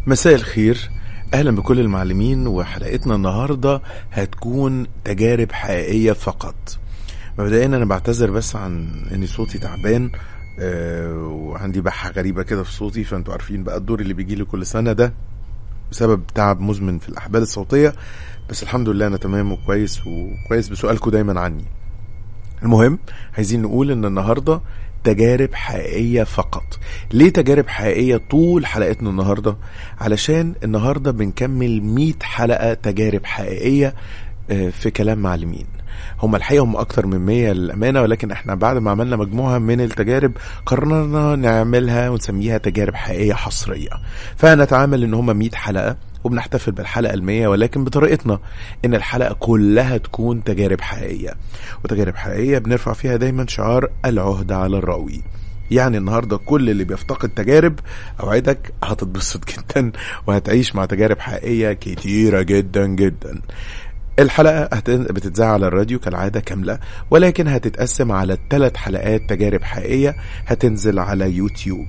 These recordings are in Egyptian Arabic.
مساء الخير اهلا بكل المعلمين وحلقتنا النهارده هتكون تجارب حقيقيه فقط مبدئيا انا بعتذر بس عن ان صوتي تعبان آه وعندي بحه غريبه كده في صوتي فانتوا عارفين بقى الدور اللي بيجي لي كل سنه ده بسبب تعب مزمن في الاحبال الصوتيه بس الحمد لله انا تمام وكويس وكويس بسؤالكم دايما عني المهم عايزين نقول ان النهارده تجارب حقيقية فقط ليه تجارب حقيقية طول حلقتنا النهاردة علشان النهاردة بنكمل 100 حلقة تجارب حقيقية آه، في كلام معلمين هم الحقيقة هم أكتر من 100 للأمانة ولكن احنا بعد ما عملنا مجموعة من التجارب قررنا نعملها ونسميها تجارب حقيقية حصرية فنتعامل إن هم 100 حلقة وبنحتفل بالحلقة المية ولكن بطريقتنا إن الحلقة كلها تكون تجارب حقيقية وتجارب حقيقية بنرفع فيها دايما شعار العهدة على الراوي يعني النهارده كل اللي بيفتقد تجارب اوعدك هتتبسط جدا وهتعيش مع تجارب حقيقيه كتيره جدا جدا الحلقة هت- بتتذاع على الراديو كالعادة كاملة ولكن هتتقسم على ثلاث حلقات تجارب حقيقية هتنزل على يوتيوب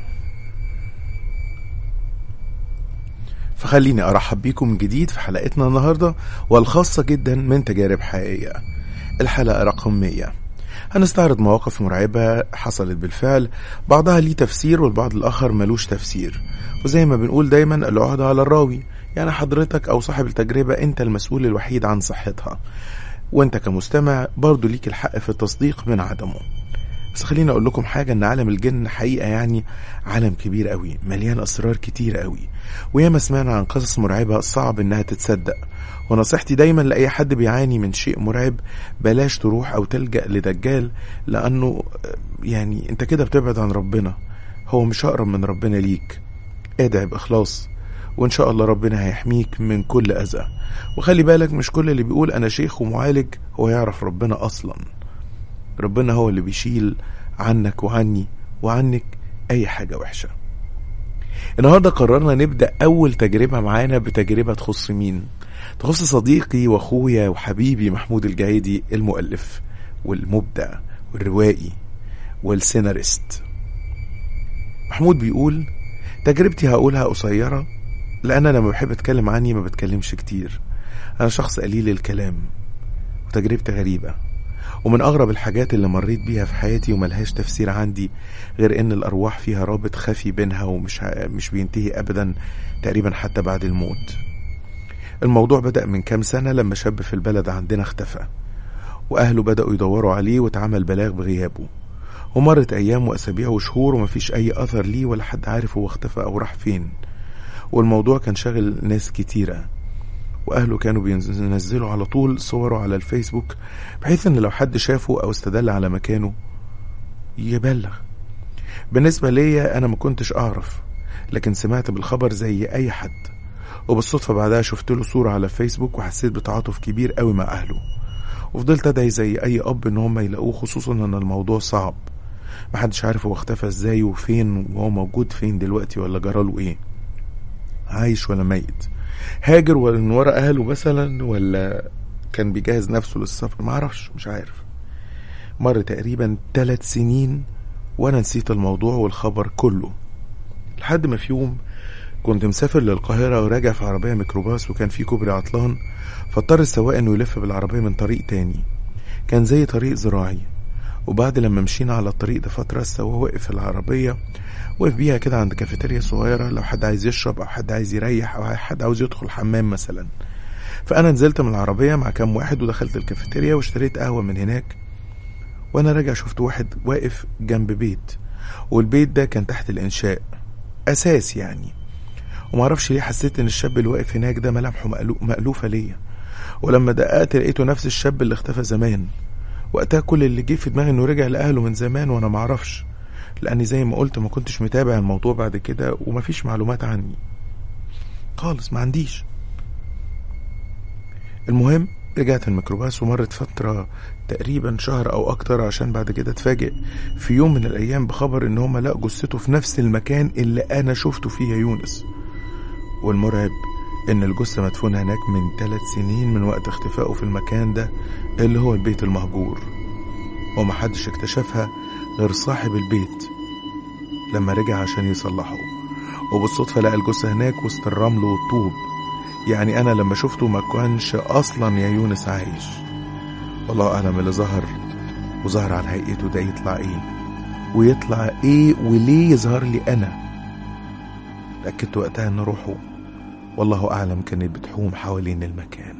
فخليني أرحب بيكم من جديد في حلقتنا النهاردة والخاصة جدا من تجارب حقيقية الحلقة رقم 100 هنستعرض مواقف مرعبة حصلت بالفعل بعضها ليه تفسير والبعض الآخر ملوش تفسير وزي ما بنقول دايما العهدة على الراوي يعني حضرتك أو صاحب التجربة أنت المسؤول الوحيد عن صحتها وأنت كمستمع برضو ليك الحق في التصديق من عدمه بس خليني اقول لكم حاجه ان عالم الجن حقيقه يعني عالم كبير قوي مليان اسرار كتير قوي وياما سمعنا عن قصص مرعبه صعب انها تتصدق ونصيحتي دايما لاي حد بيعاني من شيء مرعب بلاش تروح او تلجا لدجال لانه آه، يعني انت كده بتبعد عن ربنا هو مش اقرب من ربنا ليك ادعي باخلاص وان شاء الله ربنا هيحميك من كل اذى وخلي بالك مش كل اللي بيقول انا شيخ ومعالج هو يعرف ربنا اصلا ربنا هو اللي بيشيل عنك وعني وعنك اي حاجه وحشه النهارده قررنا نبدا اول تجربه معانا بتجربه تخص مين تخص صديقي واخويا وحبيبي محمود الجايدي المؤلف والمبدع والروائي والسيناريست محمود بيقول تجربتي هقولها قصيره لان انا لما بحب اتكلم عني ما بتكلمش كتير انا شخص قليل الكلام وتجربتي غريبه ومن أغرب الحاجات اللي مريت بيها في حياتي وملهاش تفسير عندي غير إن الأرواح فيها رابط خفي بينها ومش ه- مش بينتهي أبدا تقريبا حتى بعد الموت الموضوع بدأ من كام سنة لما شاب في البلد عندنا اختفى وأهله بدأوا يدوروا عليه واتعمل بلاغ بغيابه ومرت أيام وأسابيع وشهور ومفيش أي أثر ليه ولا حد عارف هو اختفى أو راح فين والموضوع كان شاغل ناس كتيرة واهله كانوا بينزلوا على طول صوره على الفيسبوك بحيث ان لو حد شافه او استدل على مكانه يبلغ بالنسبه ليا انا ما كنتش اعرف لكن سمعت بالخبر زي اي حد وبالصدفه بعدها شفت له صوره على فيسبوك وحسيت بتعاطف كبير قوي مع اهله وفضلت ادعي زي اي اب ان هم يلاقوه خصوصا ان الموضوع صعب محدش عارف هو اختفى ازاي وفين وهو موجود فين دلوقتي ولا جراله ايه عايش ولا ميت هاجر ولا من ورا اهله مثلا ولا كان بيجهز نفسه للسفر معرفش مش عارف مر تقريبا ثلاث سنين وانا نسيت الموضوع والخبر كله لحد ما في يوم كنت مسافر للقاهرة وراجع في عربية ميكروباص وكان في كوبري عطلان فاضطر السواق انه يلف بالعربية من طريق تاني كان زي طريق زراعي وبعد لما مشينا على الطريق ده فترة السواق وقف العربية وقف بيها كده عند كافيتيريا صغيرة لو حد عايز يشرب أو حد عايز يريح أو حد عاوز يدخل حمام مثلا فأنا نزلت من العربية مع كام واحد ودخلت الكافيتيريا واشتريت قهوة من هناك وأنا راجع شفت واحد واقف جنب بيت والبيت ده كان تحت الإنشاء أساس يعني ومعرفش ليه حسيت إن الشاب اللي واقف هناك ده ملامحه مألو- مألوفة ليا ولما دققت لقيته نفس الشاب اللي اختفى زمان وقتها كل اللي جه في دماغي انه رجع لاهله من زمان وانا معرفش لاني زي ما قلت ما كنتش متابع الموضوع بعد كده ومفيش معلومات عني خالص ما عنديش المهم رجعت الميكروباص ومرت فترة تقريبا شهر أو أكتر عشان بعد كده اتفاجئ في يوم من الأيام بخبر إن هما لقوا جثته في نفس المكان اللي أنا شفته فيه يا يونس والمرعب إن الجثة مدفونة هناك من ثلاث سنين من وقت اختفائه في المكان ده اللي هو البيت المهجور ومحدش اكتشفها غير صاحب البيت لما رجع عشان يصلحه وبالصدفة لقى الجثة هناك وسط الرمل والطوب يعني أنا لما شفته ما كانش أصلا يا يونس عايش والله أعلم اللي ظهر وظهر على هيئته ده يطلع إيه ويطلع إيه وليه يظهر لي أنا اتأكدت وقتها إن روحه والله أعلم كانت بتحوم حوالين المكان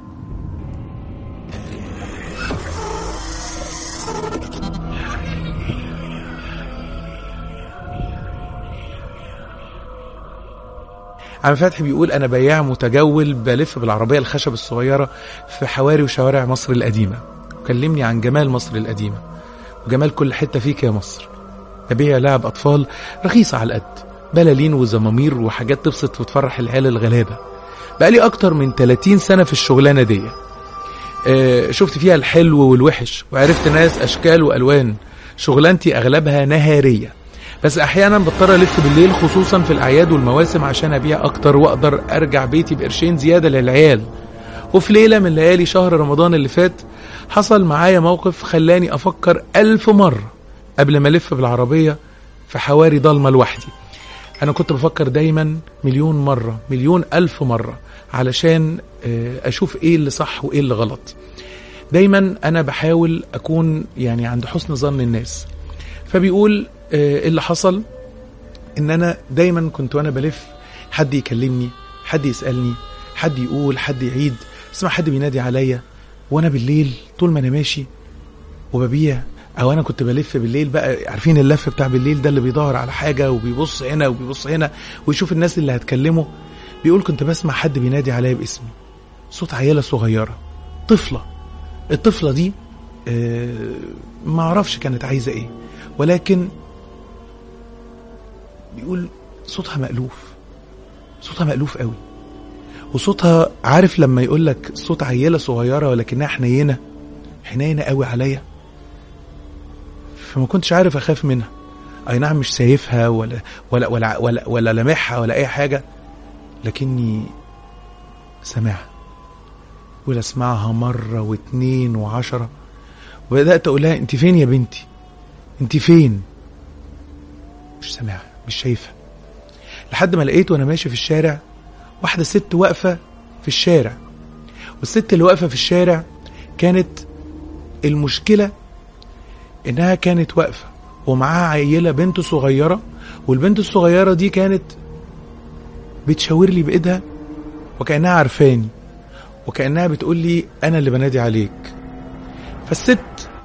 عم فتحي بيقول انا بياع متجول بلف بالعربيه الخشب الصغيره في حواري وشوارع مصر القديمه وكلمني عن جمال مصر القديمه وجمال كل حته فيك يا مصر ببيع لعب اطفال رخيصه على القد بلالين وزمامير وحاجات تبسط وتفرح العيال الغلابه بقالي اكتر من 30 سنه في الشغلانه دي آه، شفت فيها الحلو والوحش وعرفت ناس اشكال والوان شغلانتي اغلبها نهاريه بس احيانا بضطر الف بالليل خصوصا في الاعياد والمواسم عشان ابيع اكتر واقدر ارجع بيتي بقرشين زياده للعيال وفي ليله من ليالي شهر رمضان اللي فات حصل معايا موقف خلاني افكر الف مره قبل ما الف بالعربيه في حواري ضلمه لوحدي انا كنت بفكر دايما مليون مره مليون الف مره علشان آه، اشوف ايه اللي صح وايه اللي غلط دايما انا بحاول اكون يعني عند حسن ظن الناس فبيقول آه، اللي حصل ان انا دايما كنت وانا بلف حد يكلمني حد يسالني حد يقول حد يعيد اسمع حد بينادي عليا وانا بالليل طول ما انا ماشي وببيع او انا كنت بلف بالليل بقى عارفين اللف بتاع بالليل ده اللي بيدور على حاجه وبيبص هنا وبيبص هنا ويشوف الناس اللي هتكلمه بيقول كنت بسمع حد بينادي عليا باسمي صوت عيله صغيره طفله الطفله دي آه، ما اعرفش كانت عايزه ايه ولكن بيقول صوتها مألوف صوتها مألوف قوي وصوتها عارف لما يقول لك صوت عيله صغيره ولكنها حنينه حنينه قوي عليا فما كنتش عارف اخاف منها اي نعم مش شايفها ولا ولا ولا ولا, ولا لامحها ولا اي حاجه لكني سامعها ولا اسمعها مره واتنين وعشره وبدات اقول لها انت فين يا بنتي انت فين مش سامعها مش شايفها لحد ما لقيت وانا ماشي في الشارع واحده ست واقفه في الشارع والست اللي واقفه في الشارع كانت المشكله انها كانت واقفه ومعاها عيله بنت صغيره والبنت الصغيره دي كانت بتشاور لي بايدها وكانها عارفاني وكانها بتقول لي انا اللي بنادي عليك فالست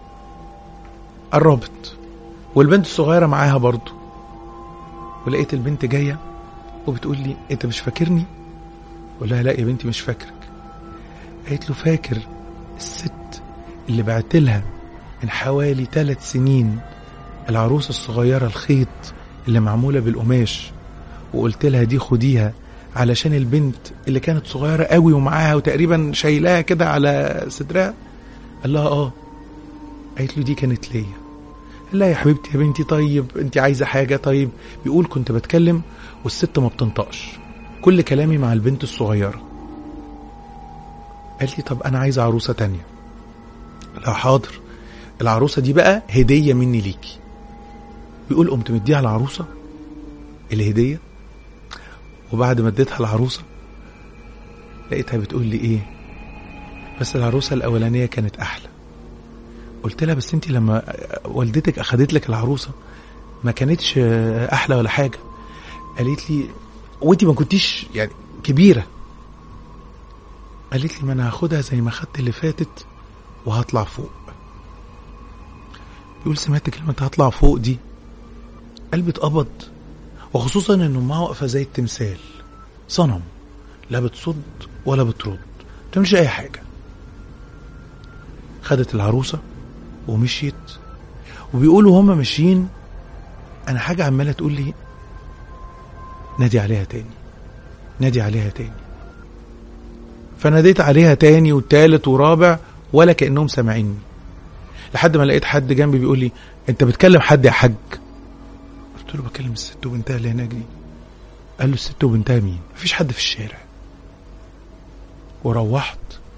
قربت والبنت الصغيره معاها برضه ولقيت البنت جايه وبتقول لي انت مش فاكرني قول لها لا يا بنتي مش فاكرك قالت له فاكر الست اللي بعت لها من حوالي ثلاث سنين العروسة الصغيرة الخيط اللي معمولة بالقماش وقلت لها دي خديها علشان البنت اللي كانت صغيرة قوي ومعاها وتقريبا شايلاها كده على صدرها قال لها اه قالت له دي كانت ليا قال لها يا حبيبتي يا بنتي طيب انت عايزة حاجة طيب بيقول كنت بتكلم والست ما بتنطقش كل كلامي مع البنت الصغيرة قالت لي طب انا عايزة عروسة تانية لا حاضر العروسة دي بقى هدية مني ليكي بيقول قمت مديها العروسة الهدية وبعد ما اديتها العروسة لقيتها بتقول لي ايه بس العروسة الأولانية كانت أحلى قلت لها بس انت لما والدتك أخدت لك العروسة ما كانتش أحلى ولا حاجة قالت لي وانت ما كنتيش يعني كبيرة قالت لي ما انا هاخدها زي ما خدت اللي فاتت وهطلع فوق بيقول سمعت كلمة هطلع فوق دي قلبي اتقبض وخصوصا ان امها واقفة زي التمثال صنم لا بتصد ولا بترد بتعملش اي حاجة خدت العروسة ومشيت وبيقولوا هما ماشيين انا حاجة عمالة تقول لي نادي عليها تاني نادي عليها تاني فناديت عليها تاني وتالت ورابع ولا كأنهم سامعيني لحد ما لقيت حد جنبي بيقول لي انت بتكلم حد يا حاج قلت له بكلم الست وبنتها اللي هناك دي قال له الست وبنتها مين مفيش حد في الشارع وروحت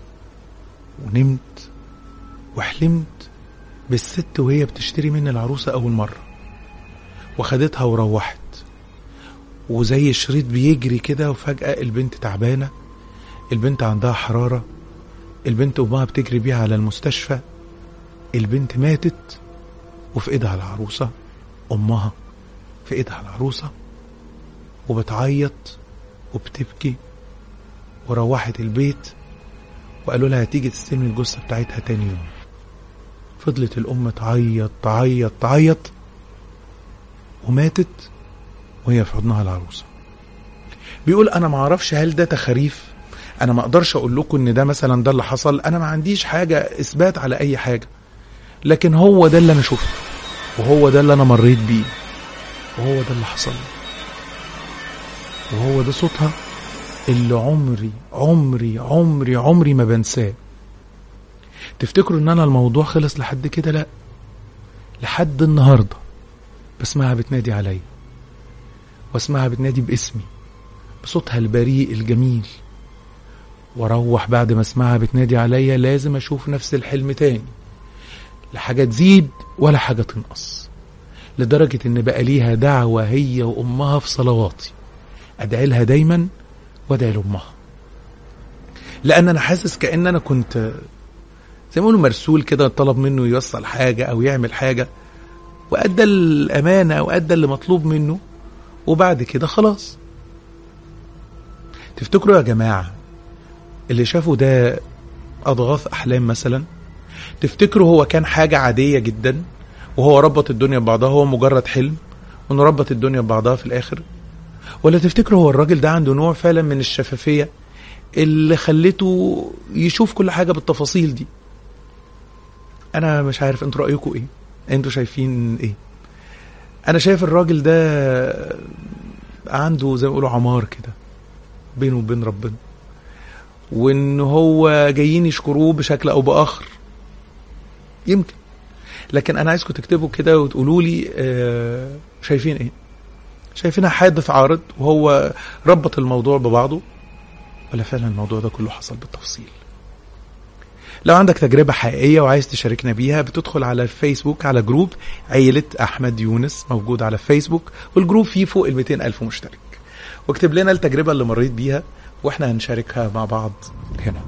ونمت وحلمت بالست وهي بتشتري مني العروسة أول مرة وخدتها وروحت وزي الشريط بيجري كده وفجأة البنت تعبانة البنت عندها حرارة البنت أمها بتجري بيها على المستشفى البنت ماتت وفي ايدها العروسة أمها في ايدها العروسة وبتعيط وبتبكي وروحت البيت وقالوا لها هتيجي تستلم الجثة بتاعتها تاني يوم فضلت الأم تعيط تعيط تعيط وماتت وهي في حضنها العروسة بيقول أنا معرفش هل ده تخاريف أنا ما أقدرش أقول لكم إن ده مثلا ده اللي حصل أنا ما عنديش حاجة إثبات على أي حاجة لكن هو ده اللي أنا شفته وهو ده اللي أنا مريت بيه وهو ده اللي حصل لي وهو ده صوتها اللي عمري عمري عمري عمري ما بنساه تفتكروا ان انا الموضوع خلص لحد كده لا لحد النهارده بسمعها بتنادي عليا واسمعها بتنادي باسمي بصوتها البريء الجميل واروح بعد ما اسمعها بتنادي عليا لازم اشوف نفس الحلم تاني لا حاجه تزيد ولا حاجه تنقص لدرجه ان بقى ليها دعوه هي وامها في صلواتي ادعي لها دايما وادعي لامها لان انا حاسس كان انا كنت زي ما يقولوا مرسول كده طلب منه يوصل حاجه او يعمل حاجه وادى الامانه او ادى اللي مطلوب منه وبعد كده خلاص تفتكروا يا جماعه اللي شافوا ده اضغاث احلام مثلا تفتكروا هو كان حاجه عاديه جدا وهو ربط الدنيا ببعضها هو مجرد حلم وانه ربط الدنيا ببعضها في الاخر ولا تفتكروا هو الراجل ده عنده نوع فعلا من الشفافيه اللي خلته يشوف كل حاجه بالتفاصيل دي انا مش عارف انتوا رايكم ايه انتوا شايفين ايه انا شايف الراجل ده عنده زي ما بيقولوا عمار كده بينه وبين ربنا وان هو جايين يشكروه بشكل او باخر يمكن لكن انا عايزكم تكتبوا كده وتقولوا لي آه شايفين ايه شايفينها حادث عارض وهو ربط الموضوع ببعضه ولا فعلا الموضوع ده كله حصل بالتفصيل لو عندك تجربة حقيقية وعايز تشاركنا بيها بتدخل على الفيسبوك على جروب عيلة أحمد يونس موجود على الفيسبوك والجروب فيه فوق ال 200 ألف مشترك واكتب لنا التجربة اللي مريت بيها واحنا هنشاركها مع بعض هنا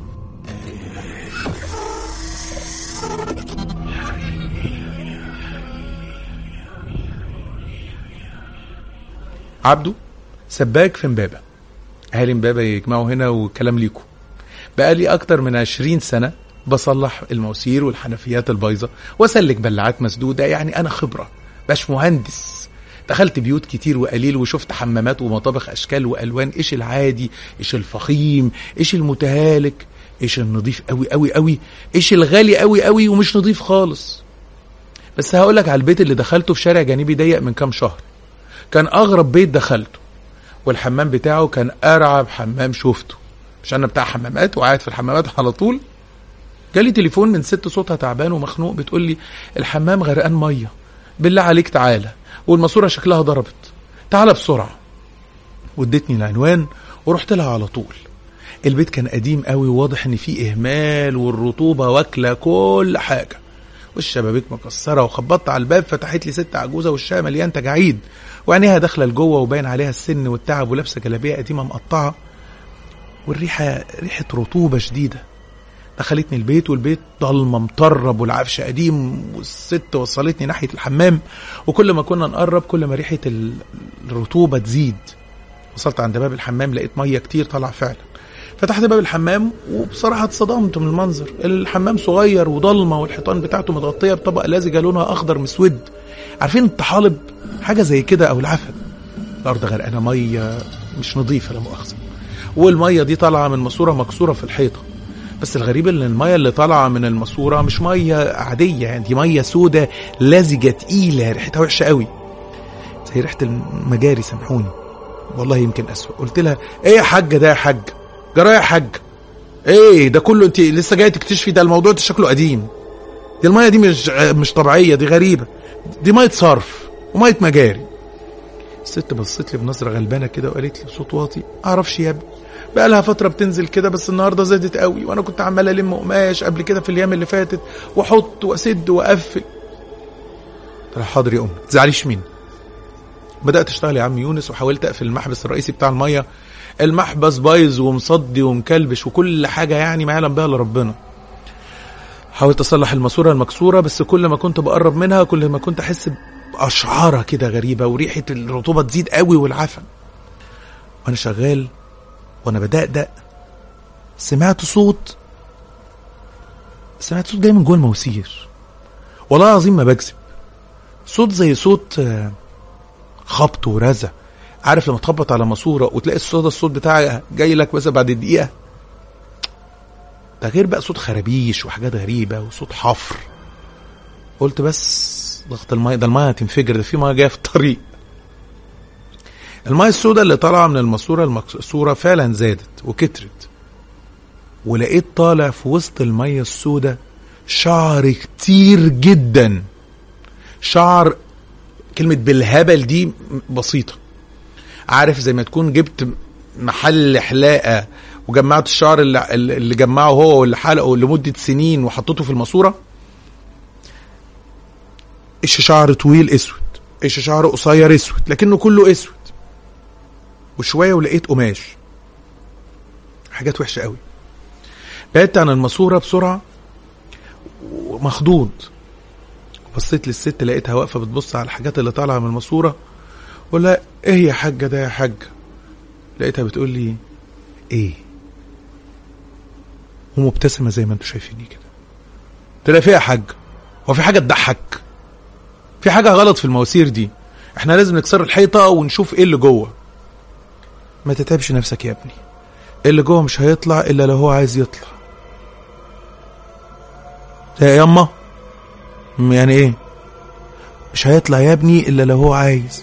عبده سباك في امبابة اهالي امبابة يجمعوا هنا وكلام ليكم بقالي اكتر من عشرين سنة بصلح المواسير والحنفيات البايظة واسلك بلعات مسدودة يعني انا خبرة باش مهندس دخلت بيوت كتير وقليل وشفت حمامات ومطابخ اشكال والوان ايش العادي ايش الفخيم ايش المتهالك ايش النظيف قوي قوي قوي ايش الغالي قوي قوي ومش نظيف خالص بس هقولك على البيت اللي دخلته في شارع جانبي ضيق من كام شهر كان اغرب بيت دخلته والحمام بتاعه كان ارعب حمام شفته مش انا بتاع حمامات وقاعد في الحمامات على طول جالي تليفون من ست صوتها تعبان ومخنوق بتقول لي الحمام غرقان ميه بالله عليك تعالى والماسوره شكلها ضربت تعالى بسرعه وادتني العنوان ورحت لها على طول البيت كان قديم قوي وواضح ان فيه اهمال والرطوبه واكله كل حاجه والشبابيك مكسره وخبطت على الباب فتحت لي ست عجوزه وشها مليان تجاعيد وعينيها داخله لجوه وباين عليها السن والتعب ولابسه جلابيه قديمه مقطعه والريحه ريحه رطوبه شديده دخلتني البيت والبيت ضلمه مطرب والعفش قديم والست وصلتني ناحيه الحمام وكل ما كنا نقرب كل ما ريحه الرطوبه تزيد وصلت عند باب الحمام لقيت ميه كتير طالعه فعلا فتحت باب الحمام وبصراحه اتصدمت من المنظر الحمام صغير وضلمه والحيطان بتاعته متغطيه بطبقه لزجه لونها اخضر مسود عارفين الطحالب حاجه زي كده او العفن الارض غرقانه ميه مش نظيفه لا مؤاخذه والميه دي طالعه من ماسوره مكسوره في الحيطه بس الغريب ان الميه اللي طالعه من الماسوره مش ميه عاديه يعني دي ميه سودة لزجه تقيله ريحتها وحشه قوي زي ريحه المجاري سامحوني والله يمكن اسوء قلت لها ايه يا حاجه ده يا حاج جرى يا حاج ايه ده كله انت لسه جايه تكتشفي ده الموضوع ده شكله قديم دي الميه دي مش مش طبيعيه دي غريبه دي ميه صرف وميه مجاري الست بصت لي بنظره غلبانه كده وقالت لي بصوت واطي اعرفش يا ابني بقى لها فتره بتنزل كده بس النهارده زادت قوي وانا كنت عمال الم قماش قبل كده في الايام اللي فاتت واحط واسد واقفل قلت لها حاضر يا ام ما تزعليش مني بدات اشتغل يا عم يونس وحاولت اقفل المحبس الرئيسي بتاع الميه المحبس بايظ ومصدي ومكلبش وكل حاجه يعني ما يعلم بها الا ربنا حاولت اصلح الماسوره المكسوره بس كل ما كنت بقرب منها كل ما كنت احس باشعاره كده غريبه وريحه الرطوبه تزيد قوي والعفن وانا شغال وانا بدقدق سمعت صوت سمعت صوت جاي من جوه المواسير والله العظيم ما بكذب صوت زي صوت آه، خبط ورزع عارف لما تخبط على ماسوره وتلاقي الصوت الصوت بتاعها جاي لك مثلا بعد دقيقه ده غير بقى صوت خرابيش وحاجات غريبه وصوت حفر قلت بس ضغط الميه ده الميه هتنفجر ده في ميه جايه في الطريق الميه السوداء اللي طالعه من الماسوره المكسوره فعلا زادت وكترت ولقيت طالع في وسط الميه السوداء شعر كتير جدا شعر كلمة بالهبل دي بسيطة عارف زي ما تكون جبت محل حلاقة وجمعت الشعر اللي, اللي جمعه هو واللي حلقه لمدة سنين وحطيته في الماسورة ايش شعر طويل اسود ايش شعر قصير اسود لكنه كله اسود وشوية ولقيت قماش حاجات وحشة قوي بعدت عن الماسورة بسرعة ومخضوض بصيت للست لقيتها واقفة بتبص على الحاجات اللي طالعة من الماسورة ولا ايه يا حاجة ده يا حاجة لقيتها بتقول لي ايه ومبتسمة زي ما انتوا شايفيني كده قلت لها في إيه يا حاج هو في حاجة تضحك في حاجة غلط في المواسير دي احنا لازم نكسر الحيطة ونشوف ايه اللي جوه ما تتعبش نفسك يا ابني اللي جوه مش هيطلع الا لو هو عايز يطلع يا يما م- يعني ايه مش هيطلع يا ابني الا لو هو عايز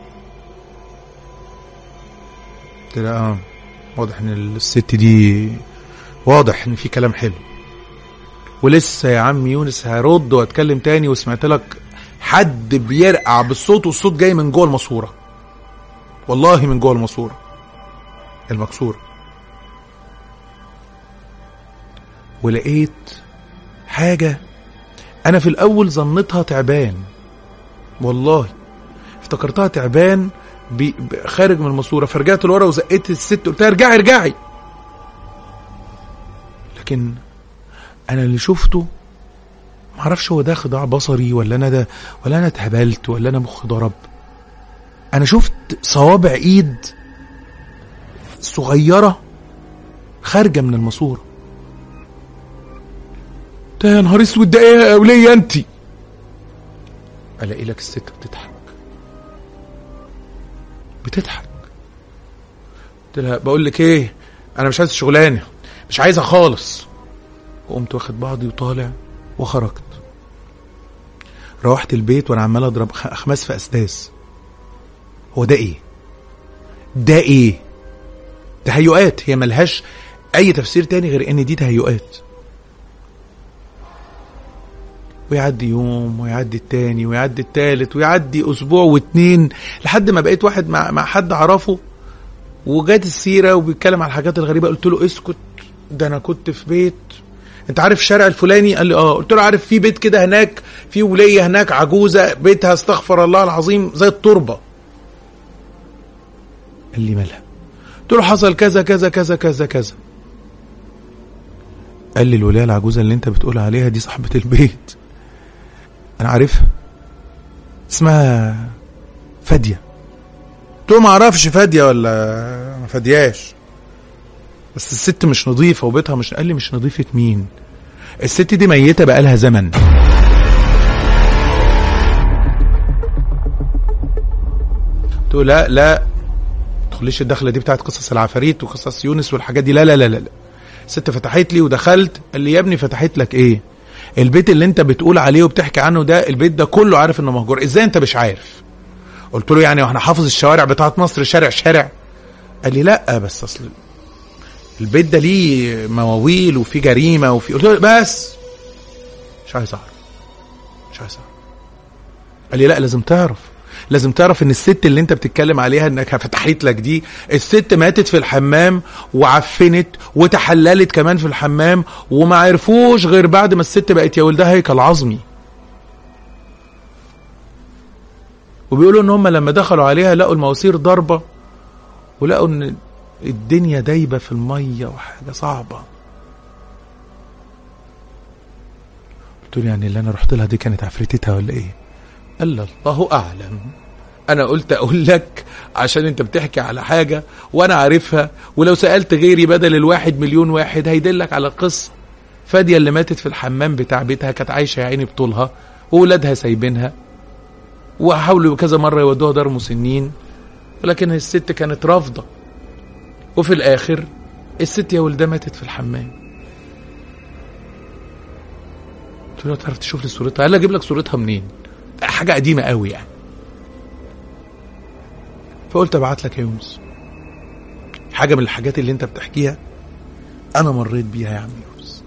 قلت لها اه واضح ان الست دي واضح ان في كلام حلو ولسه يا عم يونس هرد واتكلم تاني وسمعت لك حد بيرقع بالصوت والصوت جاي من جوه الماسوره والله من جوه الماسوره المكسوره ولقيت حاجه انا في الاول ظنيتها تعبان والله افتكرتها تعبان بي ب- خارج من الماسوره فرجعت لورا وزقيت الست قلت لها ارجعي ارجعي لكن انا اللي شفته معرفش هو ده خداع بصري ولا انا ده ولا انا اتهبلت ولا انا مخي ضرب انا شفت صوابع ايد صغيره خارجه من الماسوره ده يا نهار اسود ده ايه يا وليه انت الاقي لك الست بتضحك بتضحك قلت لها بقول لك ايه انا مش عايز الشغلانه مش عايزها خالص وقمت واخد بعضي وطالع وخرجت روحت البيت وانا عمال اضرب خ- اخماس في اسداس هو ده ايه ده ايه تهيؤات هي ملهاش اي تفسير تاني غير ان دي تهيؤات ويعدي يوم ويعدي التاني ويعدي التالت ويعدي اسبوع واتنين لحد ما بقيت واحد مع, مع حد اعرفه وجات السيره وبيتكلم على الحاجات الغريبه قلت له اسكت ده انا كنت في بيت انت عارف الشارع الفلاني قال لي اه قلت له عارف في بيت كده هناك في وليه هناك عجوزه بيتها استغفر الله العظيم زي التربه قال لي مالها قلت له حصل كذا كذا كذا كذا كذا قال لي الوليه العجوزه اللي انت بتقول عليها دي صاحبه البيت انا عارفها اسمها فاديه قلت له ما اعرفش فاديه ولا ما فادياش بس الست مش نظيفه وبيتها مش قال لي مش نظيفه مين الست دي ميته بقالها زمن قلت له لا لا تخليش الدخله دي بتاعت قصص العفاريت وقصص يونس والحاجات دي لا لا لا لا لا. الست فتحت لي ودخلت قال لي يا ابني فتحت لك ايه البيت اللي انت بتقول عليه وبتحكي عنه ده البيت ده كله عارف انه مهجور ازاي انت مش عارف قلت له يعني واحنا حافظ الشوارع بتاعت مصر شارع شارع قال لي لا بس اصل البيت ده ليه مواويل وفي جريمه وفي قلت له بس مش عايز اعرف مش عايز اعرف قال لي لا لازم تعرف لازم تعرف ان الست اللي انت بتتكلم عليها انك فتحت لك دي الست ماتت في الحمام وعفنت وتحللت كمان في الحمام وما عرفوش غير بعد ما الست بقت يا ولدها هيكل عظمي وبيقولوا ان هم لما دخلوا عليها لقوا المواسير ضربه ولقوا ان الدنيا دايبه في الميه وحاجه صعبه قلت له يعني اللي انا رحت لها دي كانت عفريتتها ولا ايه قال الله اعلم انا قلت اقول لك عشان انت بتحكي على حاجه وانا عارفها ولو سالت غيري بدل الواحد مليون واحد هيدلك على قصه فاديه اللي ماتت في الحمام بتاع بيتها كانت عايشه يا عيني بطولها وولادها سايبينها وحاولوا كذا مره يودوها دار مسنين ولكن الست كانت رافضه وفي الاخر الست يا ولدها ماتت في الحمام قلت له تعرف تشوف لي صورتها قال لي اجيب لك صورتها منين حاجه قديمه قوي يعني فقلت ابعت لك يا يونس حاجه من الحاجات اللي انت بتحكيها انا مريت بيها يا عم يونس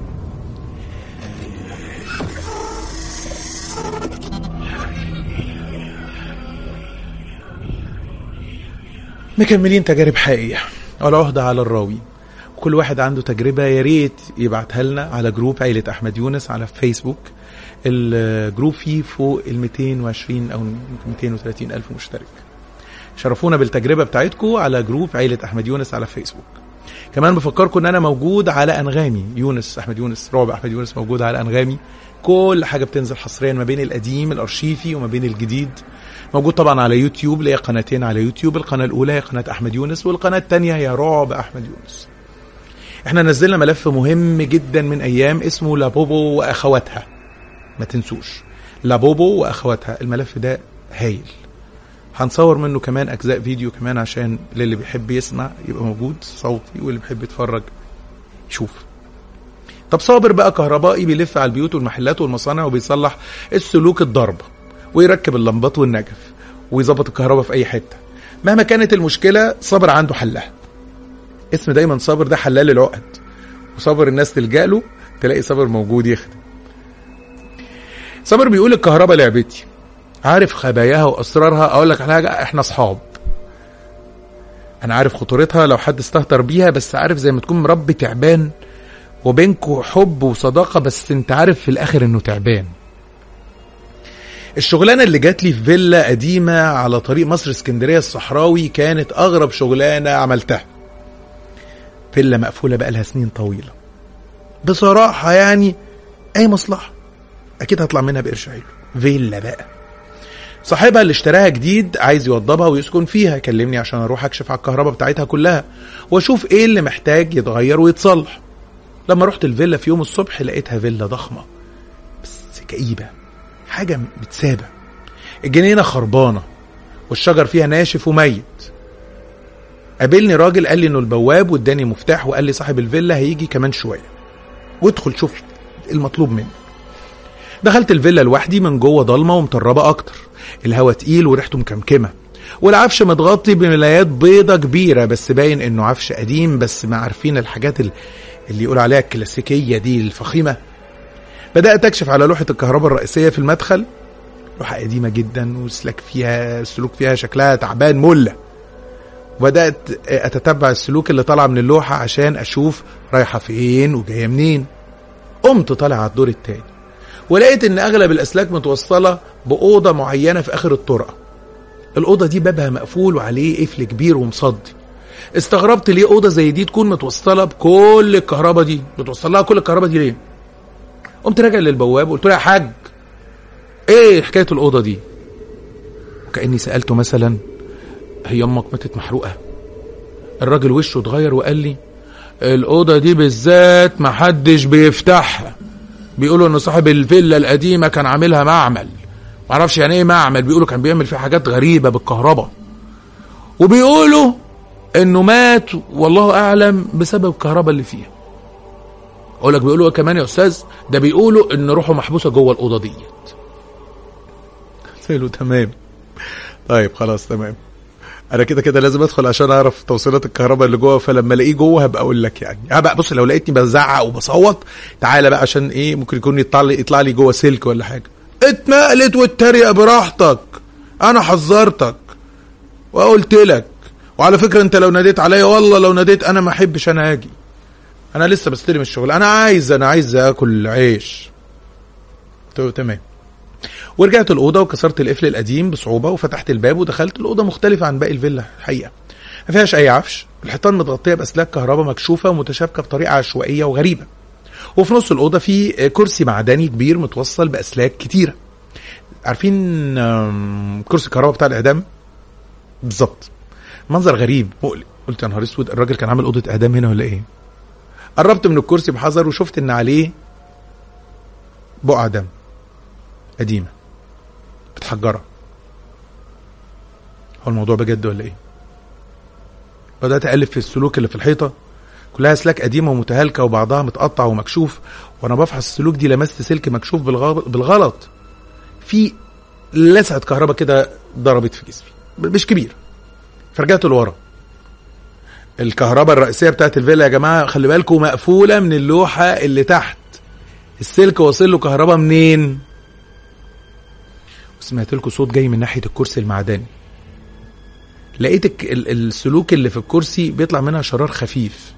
مكملين تجارب حقيقيه والعهدة على الراوي كل واحد عنده تجربة يا ريت يبعتها لنا على جروب عيلة أحمد يونس على فيسبوك الجروب فيه فوق ال 220 أو 230 ألف مشترك شرفونا بالتجربة بتاعتكم على جروب عيلة أحمد يونس على فيسبوك كمان بفكركم ان انا موجود على انغامي يونس احمد يونس رعب احمد يونس موجود على انغامي كل حاجه بتنزل حصريا ما بين القديم الارشيفي وما بين الجديد موجود طبعا على يوتيوب ليا قناتين على يوتيوب القناه الاولى هي قناه احمد يونس والقناه الثانيه هي رعب احمد يونس احنا نزلنا ملف مهم جدا من ايام اسمه لابوبو واخواتها ما تنسوش لابوبو واخواتها الملف ده هايل هنصور منه كمان اجزاء فيديو كمان عشان للي بيحب يسمع يبقى موجود صوتي واللي بيحب يتفرج يشوف طب صابر بقى كهربائي بيلف على البيوت والمحلات والمصانع وبيصلح السلوك الضربه ويركب اللمبات والنجف ويظبط الكهرباء في اي حته مهما كانت المشكله صابر عنده حلها اسم دايما صابر ده حلال العقد وصابر الناس تلجأ له تلاقي صابر موجود يخدم صابر بيقول الكهرباء لعبتي عارف خباياها واسرارها اقول لك على حاجه احنا اصحاب انا عارف خطورتها لو حد استهتر بيها بس عارف زي ما تكون مربي تعبان وبينكوا حب وصداقه بس انت عارف في الاخر انه تعبان الشغلانه اللي جات لي في فيلا قديمه على طريق مصر اسكندريه الصحراوي كانت اغرب شغلانه عملتها فيلا مقفوله بقالها سنين طويله بصراحه يعني اي مصلحه اكيد هطلع منها بقرش حلو فيلا بقى صاحبها اللي اشتراها جديد عايز يوضبها ويسكن فيها كلمني عشان اروح اكشف على الكهرباء بتاعتها كلها واشوف ايه اللي محتاج يتغير ويتصلح لما رحت الفيلا في يوم الصبح لقيتها فيلا ضخمه بس كئيبه حاجه متسابه الجنينه خربانه والشجر فيها ناشف وميت قابلني راجل قال لي انه البواب واداني مفتاح وقال لي صاحب الفيلا هيجي كمان شويه وادخل شوف المطلوب منك دخلت الفيلا لوحدي من جوه ضلمه ومطربه اكتر الهوا تقيل وريحته مكمكمه والعفش متغطي بملايات بيضة كبيرة بس باين انه عفش قديم بس ما عارفين الحاجات اللي يقول عليها الكلاسيكية دي الفخيمة بدأت أكشف على لوحة الكهرباء الرئيسية في المدخل لوحة قديمة جدا والسلك فيها السلوك فيها شكلها تعبان ملة وبدأت أتتبع السلوك اللي طالعة من اللوحة عشان أشوف رايحة فين وجاية منين قمت طالع على الدور التاني ولقيت ان اغلب الاسلاك متوصله باوضه معينه في اخر الطرقه الاوضه دي بابها مقفول وعليه قفل كبير ومصدي استغربت ليه اوضه زي دي تكون متوصله بكل الكهرباء دي متوصل لها كل الكهرباء دي ليه قمت راجع للبواب وقلت له يا حاج ايه حكايه الاوضه دي وكاني سالته مثلا هي امك ماتت محروقه الراجل وشه اتغير وقال لي الاوضه دي بالذات محدش بيفتحها بيقولوا ان صاحب الفيلا القديمه كان عاملها معمل معرفش يعني ايه معمل بيقولوا كان بيعمل فيها حاجات غريبه بالكهرباء وبيقولوا انه مات والله اعلم بسبب الكهرباء اللي فيها اقول لك بيقولوا كمان يا استاذ ده بيقولوا ان روحه محبوسه جوه الاوضه ديت قلت له تمام طيب خلاص تمام انا كده كده لازم ادخل عشان اعرف توصيلات الكهرباء اللي جوه فلما الاقيه جوه هبقى اقول لك يعني هبقى بص لو لقيتني بزعق وبصوت تعالى بقى عشان ايه ممكن يكون يطلع لي يطلع لي جوه سلك ولا حاجه اتنقلت واتريق براحتك انا حذرتك وقلت لك وعلى فكره انت لو ناديت عليا والله لو ناديت انا ما احبش انا اجي انا لسه بستلم الشغل انا عايز انا عايز اكل عيش قلت له تمام ورجعت الاوضه وكسرت القفل القديم بصعوبه وفتحت الباب ودخلت الاوضه مختلفه عن باقي الفيلا الحقيقه ما فيهاش اي عفش الحيطان متغطيه باسلاك كهرباء مكشوفه ومتشابكه بطريقه عشوائيه وغريبه وفي نص الاوضه في كرسي معدني كبير متوصل باسلاك كتيره عارفين آم، كرسي الكهرباء بتاع الاعدام بالظبط منظر غريب مقلق قلت يا نهار اسود الراجل كان عامل اوضه اعدام هنا ولا ايه قربت من الكرسي بحذر وشفت ان عليه بقعه دم قديمه متحجره هو الموضوع بجد ولا ايه بدات اقلب في السلوك اللي في الحيطه كلها اسلاك قديمه ومتهالكه وبعضها متقطع ومكشوف وانا بفحص السلوك دي لمست سلك مكشوف بالغ- بالغلط في لسعه كهرباء كده ضربت في جسمي مش كبير فرجعت لورا الكهرباء الرئيسيه بتاعت الفيلا يا جماعه خلي بالكم مقفوله من اللوحه اللي تحت السلك واصل له كهرباء منين وسمعت لكم صوت جاي من ناحيه الكرسي المعدني لقيت الك- ال- السلوك اللي في الكرسي بيطلع منها شرار خفيف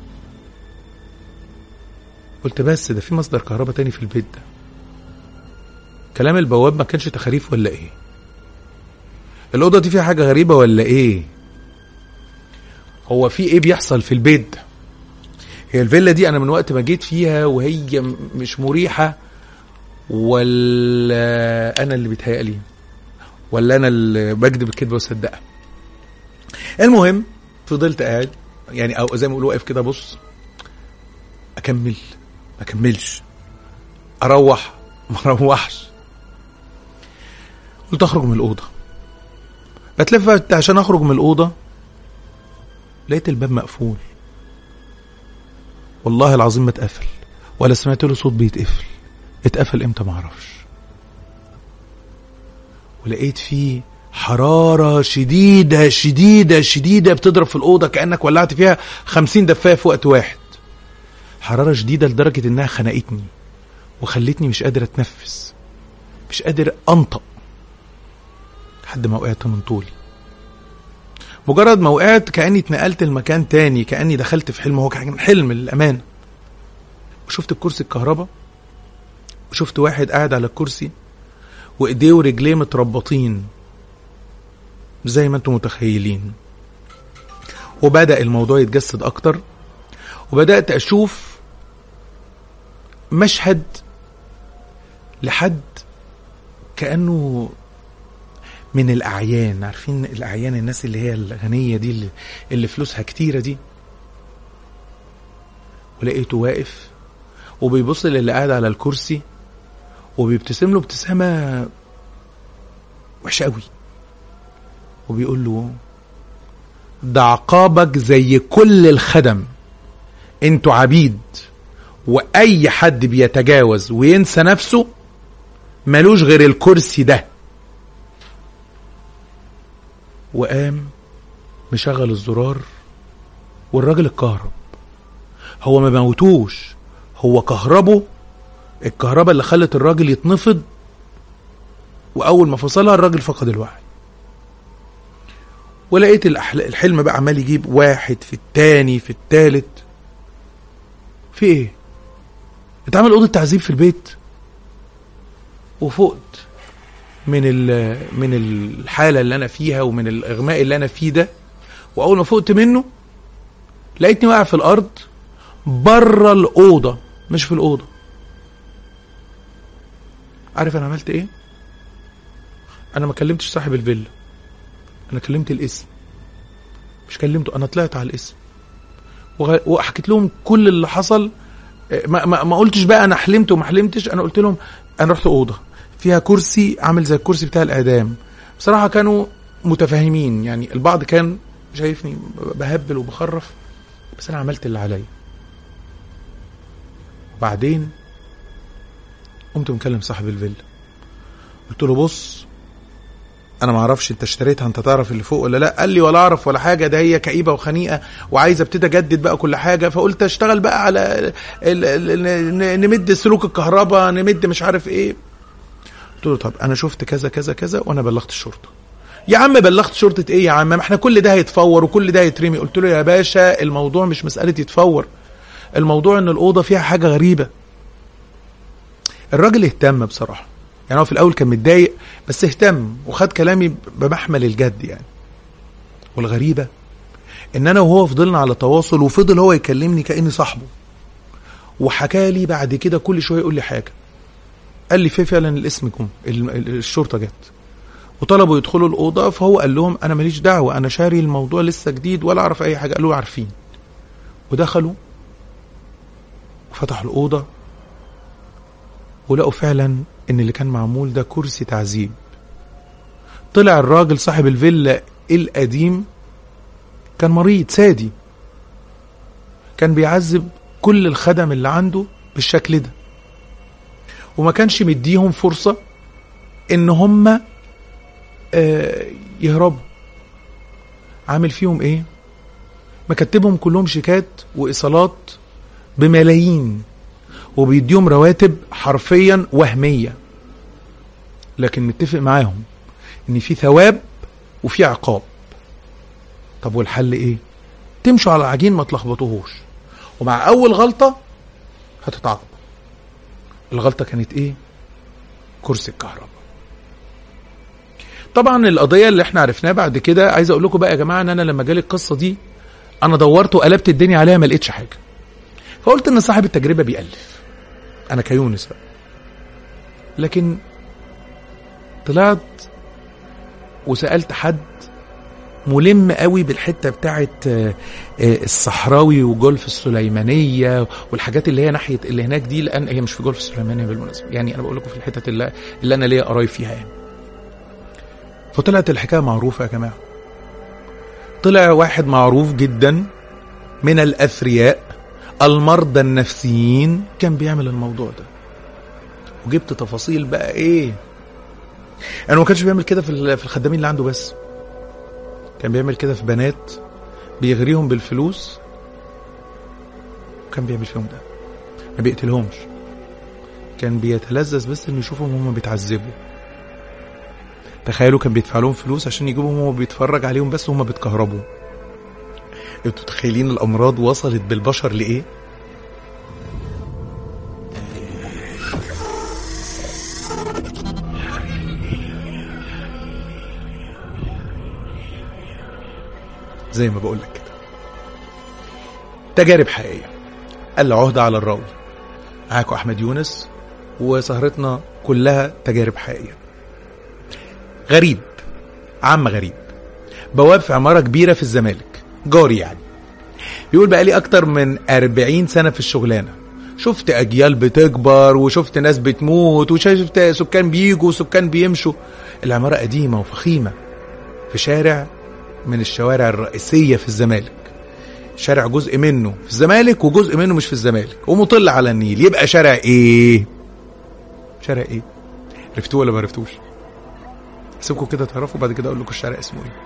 قلت بس ده في مصدر كهرباء تاني في البيت ده كلام البواب ما كانش تخاريف ولا ايه الأوضة دي فيها حاجة غريبة ولا ايه هو في ايه بيحصل في البيت ده هي الفيلا دي انا من وقت ما جيت فيها وهي م- مش مريحة ولا انا اللي بيتهيألي ولا انا اللي بكذب الكذبة وصدقها المهم فضلت قاعد يعني او زي ما بيقولوا واقف كده بص اكمل ما اكملش اروح ما اروحش قلت اخرج من الاوضه بتلف عشان اخرج من الاوضه لقيت الباب مقفول والله العظيم ما اتقفل ولا سمعت له صوت بيتقفل اتقفل امتى ما اعرفش ولقيت فيه حرارة شديدة شديدة شديدة بتضرب في الأوضة كأنك ولعت فيها خمسين دفاية في وقت واحد حرارة شديدة لدرجة إنها خنقتني وخلتني مش قادر أتنفس مش قادر أنطق لحد ما وقعت من طولي مجرد ما وقعت كأني اتنقلت لمكان تاني كأني دخلت في حلم هو كان حلم للأمانة وشفت الكرسي الكهرباء وشفت واحد قاعد على الكرسي وايديه ورجليه متربطين زي ما انتم متخيلين وبدأ الموضوع يتجسد أكتر وبدأت أشوف مشهد لحد كأنه من الأعيان عارفين الأعيان الناس اللي هي الغنية دي اللي, اللي فلوسها كتيرة دي ولقيته واقف وبيبص للي قاعد على الكرسي وبيبتسم له ابتسامة وحشة قوي وبيقول له ده عقابك زي كل الخدم انتوا عبيد واي حد بيتجاوز وينسى نفسه ملوش غير الكرسي ده وقام مشغل الزرار والراجل اتكهرب هو ما موتوش هو كهربه الكهرباء اللي خلت الراجل يتنفض واول ما فصلها الراجل فقد الوعي ولقيت الأحل... الحلم بقى عمال يجيب واحد في التاني في التالت في ايه اتعمل اوضه تعذيب في البيت وفقت من ال... من الحاله اللي انا فيها ومن الاغماء اللي انا فيه ده واول ما فقت منه لقيتني واقع في الارض بره الاوضه مش في الاوضه عارف انا عملت ايه انا ما كلمتش صاحب الفيلا انا كلمت الاسم مش كلمته انا طلعت على الاسم وغ... وحكيت لهم كل اللي حصل ما, ما, ما قلتش بقى انا حلمت وما حلمتش انا قلت لهم انا رحت اوضه فيها كرسي عامل زي الكرسي بتاع الاعدام بصراحه كانوا متفاهمين يعني البعض كان شايفني بهبل وبخرف بس انا عملت اللي عليا وبعدين قمت مكلم صاحب الفيلا قلت له بص انا ما اعرفش انت اشتريتها انت تعرف اللي فوق ولا لا قال لي ولا اعرف ولا حاجه ده هي كئيبه وخنيقه وعايزه ابتدي اجدد بقى كل حاجه فقلت اشتغل بقى على ال ال ال نمد سلوك الكهرباء نمد مش عارف ايه قلت له طب انا شفت كذا كذا كذا وانا بلغت الشرطه يا عم بلغت شرطه ايه يا عم ما احنا كل ده هيتفور وكل ده هيترمي قلت له يا باشا الموضوع مش مساله يتفور الموضوع ان الاوضه فيها حاجه غريبه الراجل اهتم بصراحه يعني هو في الاول كان متضايق بس اهتم وخد كلامي بمحمل الجد يعني والغريبه ان انا وهو فضلنا على تواصل وفضل هو يكلمني كاني صاحبه وحكى لي بعد كده كل شويه يقول لي حاجه قال لي في فعلا الاسم جم ال- ال- الشرطه جت وطلبوا يدخلوا الاوضه فهو قال لهم انا ماليش دعوه انا شاري الموضوع لسه جديد ولا اعرف اي حاجه قالوا عارفين ودخلوا وفتحوا الاوضه ولقوا فعلا ان اللي كان معمول ده كرسي تعذيب طلع الراجل صاحب الفيلا القديم كان مريض سادي كان بيعذب كل الخدم اللي عنده بالشكل ده وما كانش مديهم فرصة ان هم آه يهربوا عامل فيهم ايه مكتبهم كلهم شيكات وايصالات بملايين وبيديهم رواتب حرفيا وهمية لكن متفق معاهم ان في ثواب وفي عقاب طب والحل ايه تمشوا على العجين ما تلخبطوهوش ومع اول غلطة هتتعاقبوا الغلطة كانت ايه كرسي الكهرباء طبعا القضية اللي احنا عرفناها بعد كده عايز اقول لكم بقى يا جماعة ان انا لما جالي القصة دي انا دورت وقلبت الدنيا عليها ما لقيتش حاجة فقلت ان صاحب التجربة بيألف انا كيونس بقى لكن طلعت وسألت حد ملم قوي بالحته بتاعت آه، آه، الصحراوي وجولف السليمانيه والحاجات اللي هي ناحيه اللي هناك دي لان هي مش في جولف السليمانيه بالمناسبه يعني انا بقول لكم في الحتت اللي, اللي انا ليا قرايب فيها يعني فطلعت الحكايه معروفه يا جماعه طلع واحد معروف جدا من الاثرياء المرضى النفسيين كان بيعمل الموضوع ده وجبت تفاصيل بقى ايه انا ما كانش بيعمل كده في ال- في الخدامين اللي عنده بس كان بيعمل كده في بنات بيغريهم بالفلوس وكان بيعمل فيهم ده ما بيقتلهمش كان بيتلذذ بس انه يشوفهم هم بيتعذبوا تخيلوا كان بيدفع لهم فلوس عشان يجيبهم وهو بيتفرج عليهم بس وهم بيتكهربوا انتوا متخيلين الامراض وصلت بالبشر لايه زي ما بقول لك كده تجارب حقيقيه العهده على الراوي معاكم احمد يونس وسهرتنا كلها تجارب حقيقيه غريب عم غريب بواب في عماره كبيره في الزمالك جاري يعني بيقول بقالي اكتر من 40 سنه في الشغلانه شفت اجيال بتكبر وشفت ناس بتموت وشفت سكان بيجوا وسكان بيمشوا العماره قديمه وفخيمه في شارع من الشوارع الرئيسيه في الزمالك شارع جزء منه في الزمالك وجزء منه مش في الزمالك ومطل على النيل يبقى شارع ايه شارع ايه عرفتوه ولا ما عرفتوش اسيبكم كده تعرفوا بعد كده اقول لكم الشارع اسمه ايه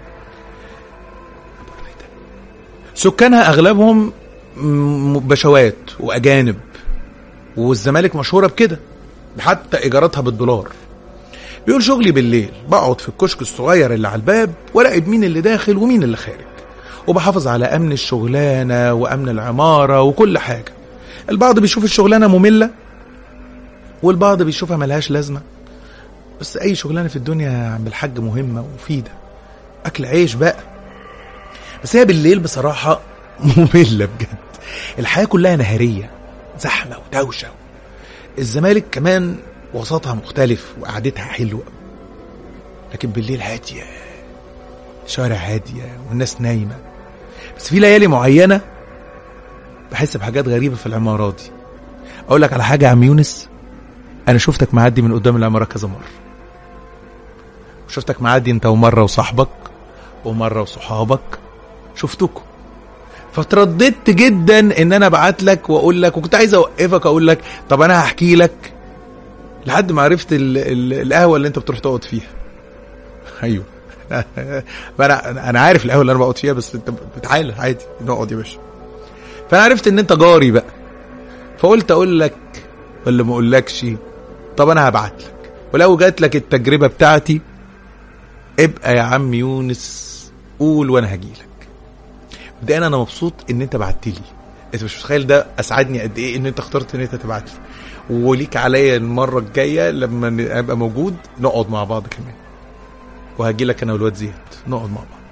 سكانها اغلبهم م- بشوات واجانب والزمالك مشهوره بكده حتى ايجاراتها بالدولار بيقول شغلي بالليل بقعد في الكشك الصغير اللي على الباب وراقب مين اللي داخل ومين اللي خارج وبحافظ على امن الشغلانه وامن العماره وكل حاجه البعض بيشوف الشغلانه ممله والبعض بيشوفها ملهاش لازمه بس اي شغلانه في الدنيا يا عم الحاج مهمه ومفيده اكل عيش بقى بس هي بالليل بصراحه ممله بجد الحياه كلها نهاريه زحمه ودوشه الزمالك كمان وسطها مختلف وقعدتها حلوه لكن بالليل هاديه شارع هاديه والناس نايمه بس في ليالي معينه بحس بحاجات غريبه في العمارات دي اقول لك على حاجه يا عم يونس انا شفتك معدي من قدام العماره كذا مره شفتك معدي انت ومره وصاحبك ومره وصحابك شفتكم فترددت جدا ان انا ابعت لك واقول لك وكنت عايز اوقفك اقول لك طب انا هحكي لك لحد ما عرفت ال ال القهوه اللي انت بتروح تقعد فيها ايوه ما انا انا عارف القهوه اللي انا بقعد فيها بس انت بتعالى عادي نقعد يا باشا فانا عرفت ان انت جاري بقى فقلت اقول لك ولا ما اقولكش طب انا هبعت لك ولو جات لك التجربه بتاعتي ابقى يا عم يونس قول وانا هجيلك مبدئيا انا مبسوط ان انت بعت لي انت مش متخيل ده اسعدني قد ايه ان انت اخترت ان انت تبعت لي وليك عليا المره الجايه لما ن- ابقى موجود نقعد مع بعض كمان وهجي لك انا والواد زياد نقعد مع بعض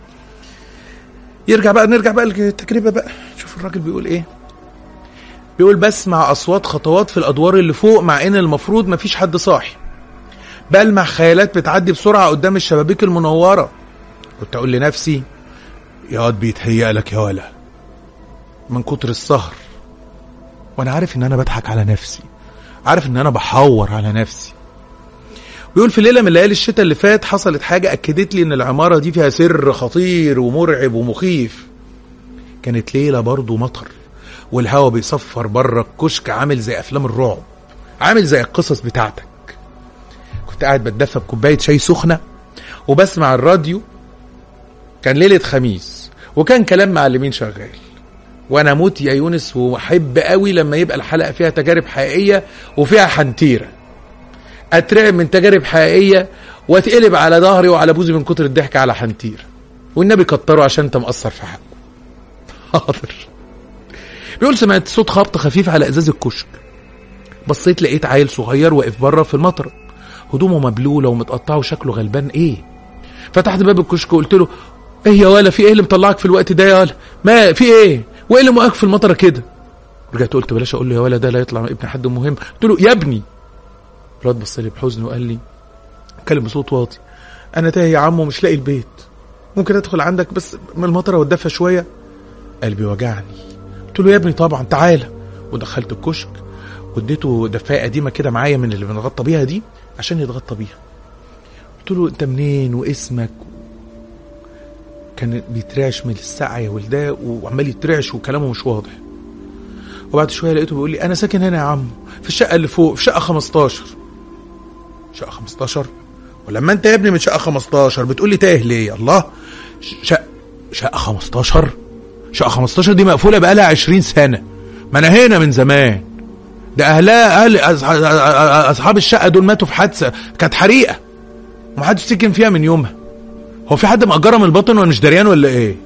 يرجع بقى نرجع بقى للتجربه بقى شوف الراجل بيقول ايه بيقول بسمع اصوات خطوات في الادوار اللي فوق مع ان المفروض مفيش حد صاحي بلمح خيالات بتعدي بسرعه قدام الشبابيك المنوره كنت اقول لنفسي يا واد بيتهيأ لك يا ولا من كتر السهر وانا عارف ان انا بضحك على نفسي عارف ان انا بحور على نفسي بيقول في ليله من ليالي الشتاء اللي فات حصلت حاجه اكدت لي ان العماره دي فيها سر خطير ومرعب ومخيف كانت ليله برضه مطر والهوا بيصفر بره الكشك عامل زي افلام الرعب عامل زي القصص بتاعتك كنت قاعد بتدفى بكوبايه شاي سخنه وبسمع الراديو كان ليله خميس وكان كلام معلمين شغال وانا اموت يا يونس واحب قوي لما يبقى الحلقه فيها تجارب حقيقيه وفيها حنتيره اترعب من تجارب حقيقيه واتقلب على ظهري وعلى بوزي من كتر الضحك على حنتيره والنبي كتره عشان انت مقصر في حقه حاضر بيقول سمعت صوت خبط خفيف على ازاز الكشك بصيت لقيت عيل صغير واقف بره في المطر هدومه مبلوله ومتقطعه وشكله غلبان ايه فتحت باب الكشك وقلت له ايه يا ولا في ايه اللي مطلعك في الوقت ده يا ولا ما في ايه وايه اللي موقف في المطره كده رجعت قلت بلاش اقول له يا ولا ده لا يطلع ابن حد مهم قلت له يا ابني الواد بص لي بحزن وقال لي اتكلم بصوت واطي انا تايه يا عمو مش لاقي البيت ممكن ادخل عندك بس من المطره واتدفى شويه قلبي وجعني قلت له يا ابني طبعا تعالى ودخلت الكشك واديته دفايه قديمه كده معايا من اللي بنغطى بيها دي عشان يتغطى بيها قلت له انت منين واسمك كان بيترعش من السقع يا ولداه وعمال يترعش وكلامه مش واضح وبعد شويه لقيته بيقول لي انا ساكن هنا يا عم في الشقه اللي فوق في شقه 15 شقه 15 ولما انت يا ابني من شقه 15 بتقول لي تايه ليه الله ش- شقه شقه 15 شقه 15 دي مقفوله بقالها 20 سنه ما انا هنا من زمان ده اهلها اهل أصح- اصحاب الشقه دول ماتوا في حادثه كانت حريقه ومحدش سكن فيها من يومها هو في حد مأجرها من الباطن وانا مش دريان ولا ايه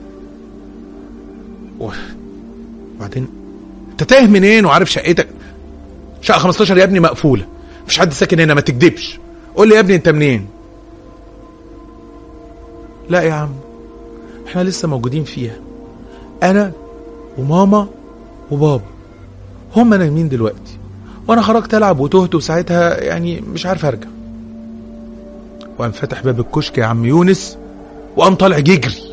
و- وبعدين انت تايه منين وعارف شقتك شقه 15 يا ابني مقفوله مفيش حد ساكن هنا ما تكدبش قول لي يا ابني انت منين لا يا عم احنا لسه موجودين فيها انا وماما وبابا هم نايمين دلوقتي وانا خرجت العب وتهت وساعتها يعني مش عارف ارجع وقام فتح باب الكشك يا عم يونس وقام طالع يجري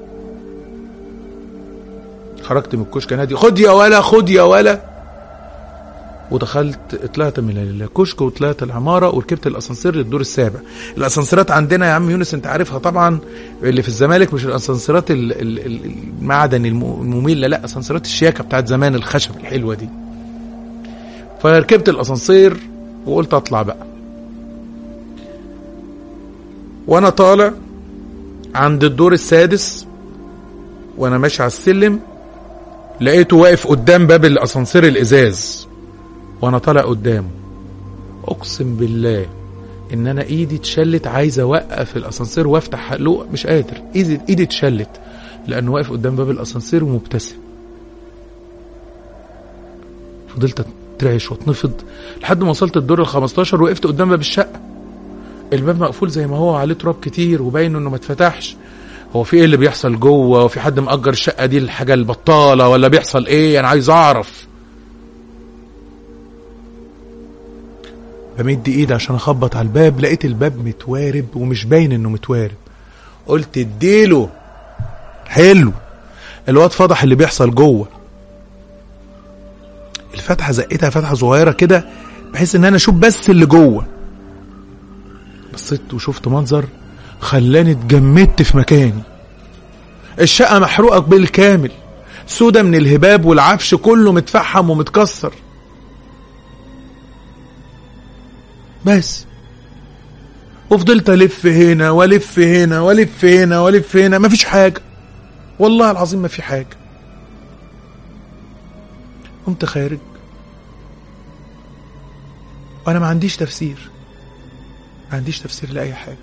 خرجت من الكشك نادي خد يا ولا خد يا ولا ودخلت طلعت من الكشك وطلعت العماره وركبت الاسانسير للدور السابع الاسانسيرات عندنا يا عم يونس انت عارفها طبعا اللي في الزمالك مش الاسانسيرات ال- ال- ال- المعدن الم- المميله لا اسانسيرات الشياكه بتاعت زمان الخشب الحلوه دي فركبت الاسانسير وقلت اطلع بقى وانا طالع عند الدور السادس وانا ماشي على السلم لقيته واقف قدام باب الاسانسير الازاز وانا طالع قدامه اقسم بالله ان انا ايدي اتشلت عايز اوقف الاسانسير وافتح حلوق مش قادر ايدي ايدي اتشلت لانه واقف قدام باب الاسانسير ومبتسم فضلت اترعش واتنفض لحد ما وصلت الدور ال 15 وقفت قدام باب الشقه الباب مقفول زي ما هو عليه تراب كتير وباين انه ما اتفتحش هو في ايه اللي بيحصل جوه وفي حد مأجر الشقه دي الحاجه البطاله ولا بيحصل ايه انا عايز اعرف بمد ايدي عشان اخبط على الباب لقيت الباب متوارب ومش باين انه متوارب قلت اديله حلو الواد فضح اللي بيحصل جوه الفتحه زقتها فتحه صغيره كده بحيث ان انا اشوف بس اللي جوه بصيت وشفت منظر خلاني اتجمدت في مكاني الشقه محروقه بالكامل سودة من الهباب والعفش كله متفحم ومتكسر بس وفضلت الف هنا والف هنا والف هنا والف هنا مفيش حاجه والله العظيم ما في حاجه قمت خارج وانا ما عنديش تفسير ما عنديش تفسير لاي حاجه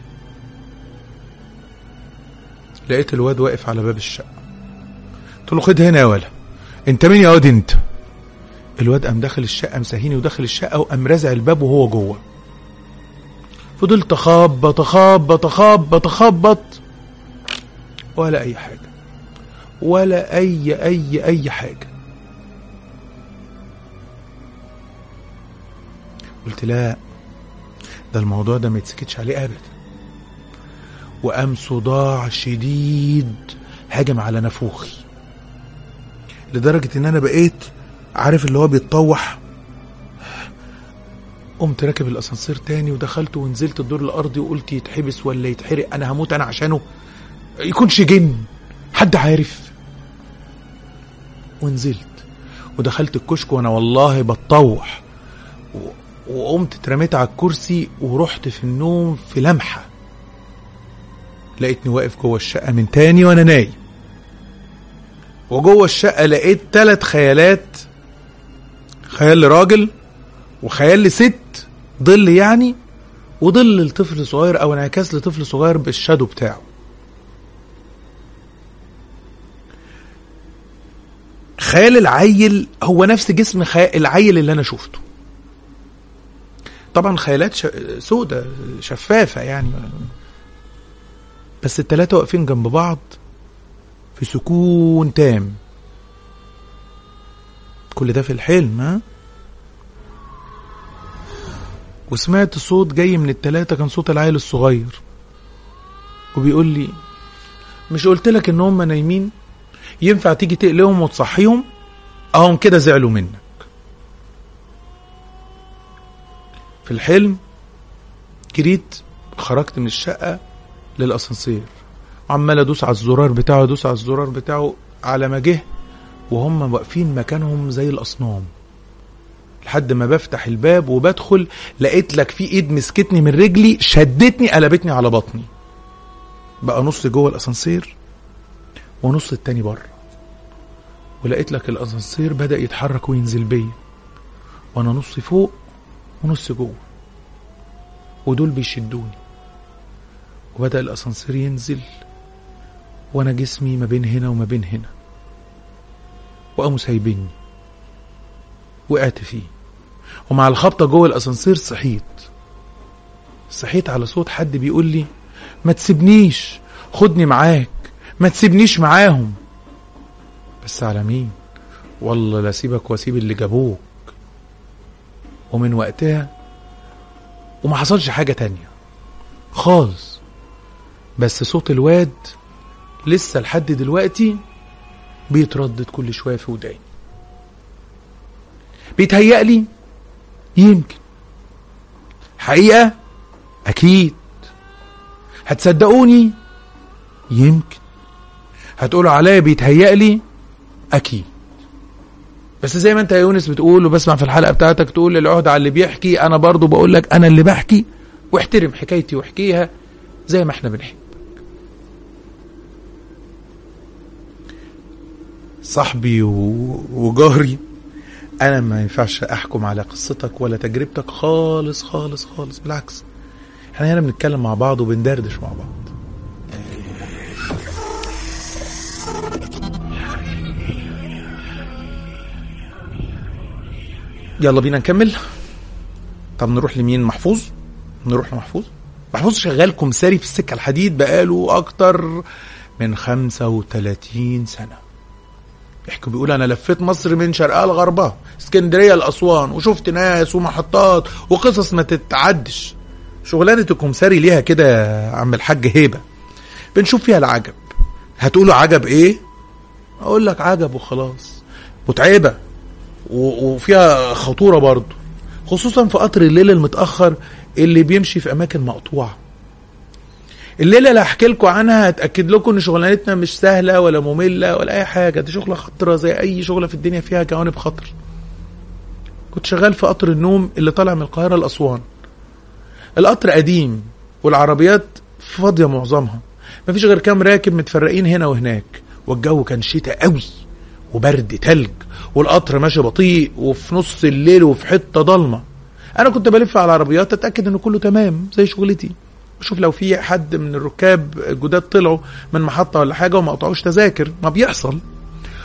لقيت الواد واقف على باب الشقه قلت له خد هنا يا ولا انت مين يا واد انت الواد قام داخل الشقه مسهيني وداخل الشقه وقام رازع الباب وهو جوه فضلت اخبط اخبط اخبط اخبط ولا اي حاجه ولا اي اي اي حاجه قلت لا ده الموضوع ده ما يتسكتش عليه ابدا وقام صداع شديد هاجم على نافوخي لدرجة ان انا بقيت عارف اللي هو بيتطوح قمت راكب الاسانسير تاني ودخلت ونزلت الدور الارضي وقلت يتحبس ولا يتحرق انا هموت انا عشانه يكونش جن حد عارف ونزلت ودخلت الكشك وانا والله بتطوح و- وقمت اترميت على الكرسي ورحت في النوم في لمحة لقيتني واقف جوه الشقة من تاني وانا نايم وجوه الشقة لقيت تلات خيالات خيال لراجل وخيال لست ظل يعني وظل لطفل صغير او انعكاس لطفل صغير بالشادو بتاعه خيال العيل هو نفس جسم خيال العيل اللي انا شفته طبعا خيالات ش... سودة شفافة يعني بس التلاتة واقفين جنب بعض في سكون تام كل ده في الحلم ها وسمعت صوت جاي من التلاتة كان صوت العيل الصغير وبيقول لي مش قلت لك ان هم نايمين ينفع تيجي تقلقهم وتصحيهم اهم كده زعلوا منك في الحلم جريت خرجت من الشقة للأسانسير وعمال أدوس على الزرار بتاعه أدوس على الزرار بتاعه على ما جه وهم واقفين مكانهم زي الأصنام لحد ما بفتح الباب وبدخل لقيت لك في ايد مسكتني من رجلي شدتني قلبتني على بطني بقى نص جوه الاسانسير ونص التاني بره ولقيت لك الاسانسير بدا يتحرك وينزل بيا وانا نص فوق ونص جوه ودول بيشدوني وبدا الاسانسير ينزل وانا جسمي ما بين هنا وما بين هنا وقاموا سايبيني وقعت فيه ومع الخبطة جوه الأسانسير صحيت صحيت على صوت حد بيقول لي ما تسيبنيش خدني معاك ما تسيبنيش معاهم بس على مين والله لا سيبك واسيب اللي جابوك ومن وقتها وما حصلش حاجة تانية خالص بس صوت الواد لسه لحد دلوقتي بيتردد كل شوية في وداني بيتهيألي يمكن حقيقة أكيد هتصدقوني يمكن هتقولوا عليا بيتهيألي أكيد بس زي ما انت يا يونس بتقول وبسمع في الحلقة بتاعتك تقول العهد على اللي بيحكي أنا برضو بقول لك أنا اللي بحكي واحترم حكايتي واحكيها زي ما احنا بنحكي صاحبي و- وجاري انا ما ينفعش احكم على قصتك ولا تجربتك خالص خالص خالص بالعكس احنا هنا بنتكلم مع بعض وبندردش مع بعض يلا بينا نكمل طب نروح لمين محفوظ نروح لمحفوظ محفوظ شغال كمساري في السكة الحديد بقاله أكتر من 35 سنة يحكي بيقول انا لفيت مصر من شرقها لغربها اسكندريه لاسوان وشفت ناس ومحطات وقصص ما تتعدش شغلانه الكمساري ليها كده يا عم الحاج هيبه بنشوف فيها العجب هتقولوا عجب ايه اقول لك عجب وخلاص متعبه و- وفيها خطوره برضه خصوصا في قطر الليل المتاخر اللي بيمشي في اماكن مقطوعه الليله اللي هحكي لكم عنها هتاكد لكم ان شغلانتنا مش سهله ولا ممله ولا اي حاجه دي شغله خطره زي اي شغله في الدنيا فيها جوانب خطر كنت شغال في قطر النوم اللي طالع من القاهره لاسوان القطر قديم والعربيات فاضيه معظمها مفيش غير كام راكب متفرقين هنا وهناك والجو كان شتاء قوي وبرد تلج والقطر ماشي بطيء وفي نص الليل وفي حته ضلمه انا كنت بلف على العربيات اتاكد ان كله تمام زي شغلتي شوف لو في حد من الركاب الجداد طلعوا من محطه ولا حاجه وما قطعوش تذاكر ما بيحصل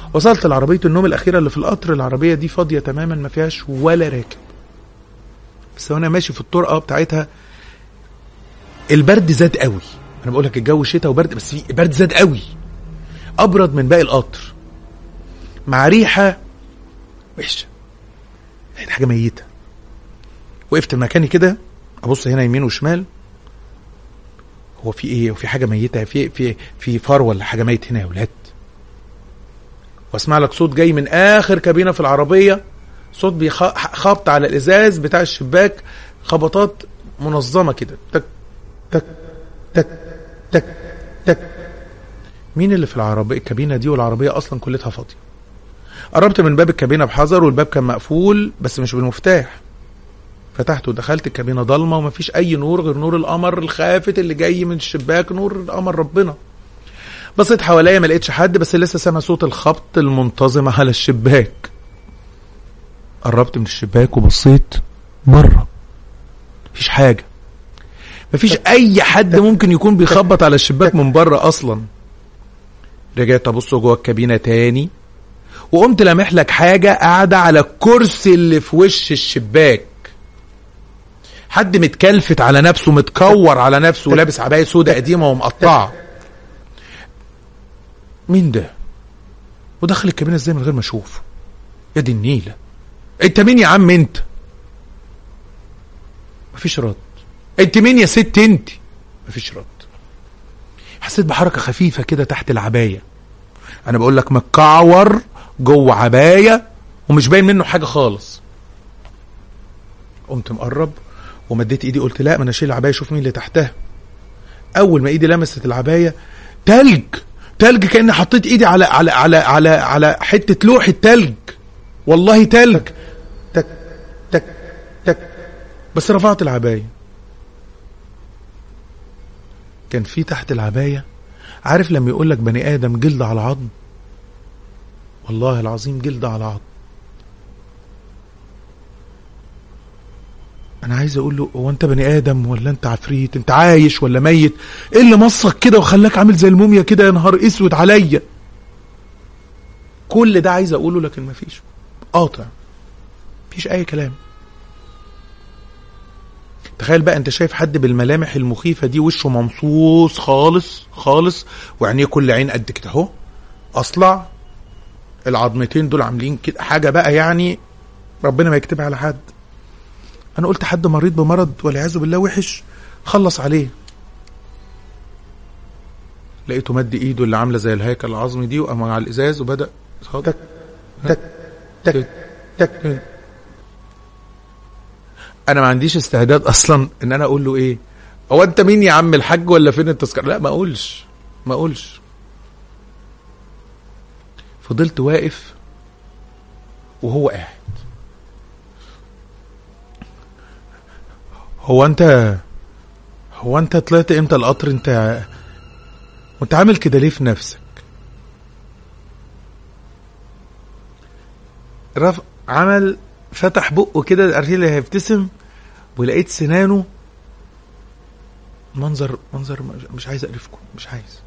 وصلت لعربيه النوم الاخيره اللي في القطر العربيه دي فاضيه تماما ما فيهاش ولا راكب بس وانا ماشي في الطرقه بتاعتها البرد زاد قوي انا بقول لك الجو شتاء وبرد بس في البرد زاد قوي ابرد من باقي القطر مع ريحه وحشه ريحه حاجه ميته وقفت مكاني كده ابص هنا يمين وشمال هو في ايه وفي حاجه ميته في في في فار ولا حاجه ميت هنا يا ولاد واسمع لك صوت جاي من اخر كابينه في العربيه صوت بيخبط على الازاز بتاع الشباك خبطات منظمه كده تك تك تك تك تك مين اللي في العربيه الكابينه دي والعربيه اصلا كلها فاضيه قربت من باب الكابينه بحذر والباب كان مقفول بس مش بالمفتاح فتحت ودخلت الكابينه ضلمه ومفيش اي نور غير نور القمر الخافت اللي جاي من الشباك نور القمر ربنا بصيت حواليا ما لقيتش حد بس لسه سامع صوت الخبط المنتظم على الشباك قربت من الشباك وبصيت بره مفيش حاجه مفيش اي حد ممكن يكون بيخبط على الشباك من بره اصلا رجعت ابص جوه الكابينه تاني وقمت لامح لك حاجه قاعده على الكرسي اللي في وش الشباك حد متكلفت على نفسه متكور على نفسه ولابس عباية سودة قديمة ومقطعة مين ده ودخل الكابينة ازاي من غير ما اشوفه يا دي النيلة انت مين يا عم انت مفيش رد انت مين يا ست انت مفيش رد حسيت بحركة خفيفة كده تحت العباية انا بقول لك متكعور جوه عباية ومش باين منه حاجة خالص قمت مقرب ومديت ايدي قلت لا ما انا اشيل العبايه اشوف مين اللي تحتها اول ما ايدي لمست العبايه تلج تلج كاني حطيت ايدي على على على على على حته لوح التلج والله تلج تك تك تك بس رفعت العبايه كان في تحت العبايه عارف لما يقول لك بني ادم جلد على عظم والله العظيم جلد على عظم انا عايز اقول له هو انت بني ادم ولا انت عفريت انت عايش ولا ميت ايه اللي مصك كده وخلاك عامل زي الموميا كده يا نهار اسود عليا كل ده عايز اقوله لكن مفيش قاطع مفيش اي كلام تخيل بقى انت شايف حد بالملامح المخيفه دي وشه ممصوص خالص خالص وعينيه كل عين قد كده اهو اصلع العظمتين دول عاملين كده حاجه بقى يعني ربنا ما يكتبها على حد انا قلت حد مريض بمرض والعياذ بالله وحش خلص عليه لقيته مد ايده اللي عامله زي الهيكل العظمي دي وقام على الازاز وبدا تك تك تك تك انا ما عنديش استعداد اصلا ان انا اقول له ايه هو انت مين يا عم الحاج ولا فين التذكره لا ما اقولش ما اقولش فضلت واقف وهو قاعد هو انت هو انت طلعت امتى القطر انت وانت عامل كده ليه في نفسك رف عمل فتح بقه كده عارفين اللي هيبتسم ولقيت سنانه منظر منظر مش عايز اقرفكم مش عايز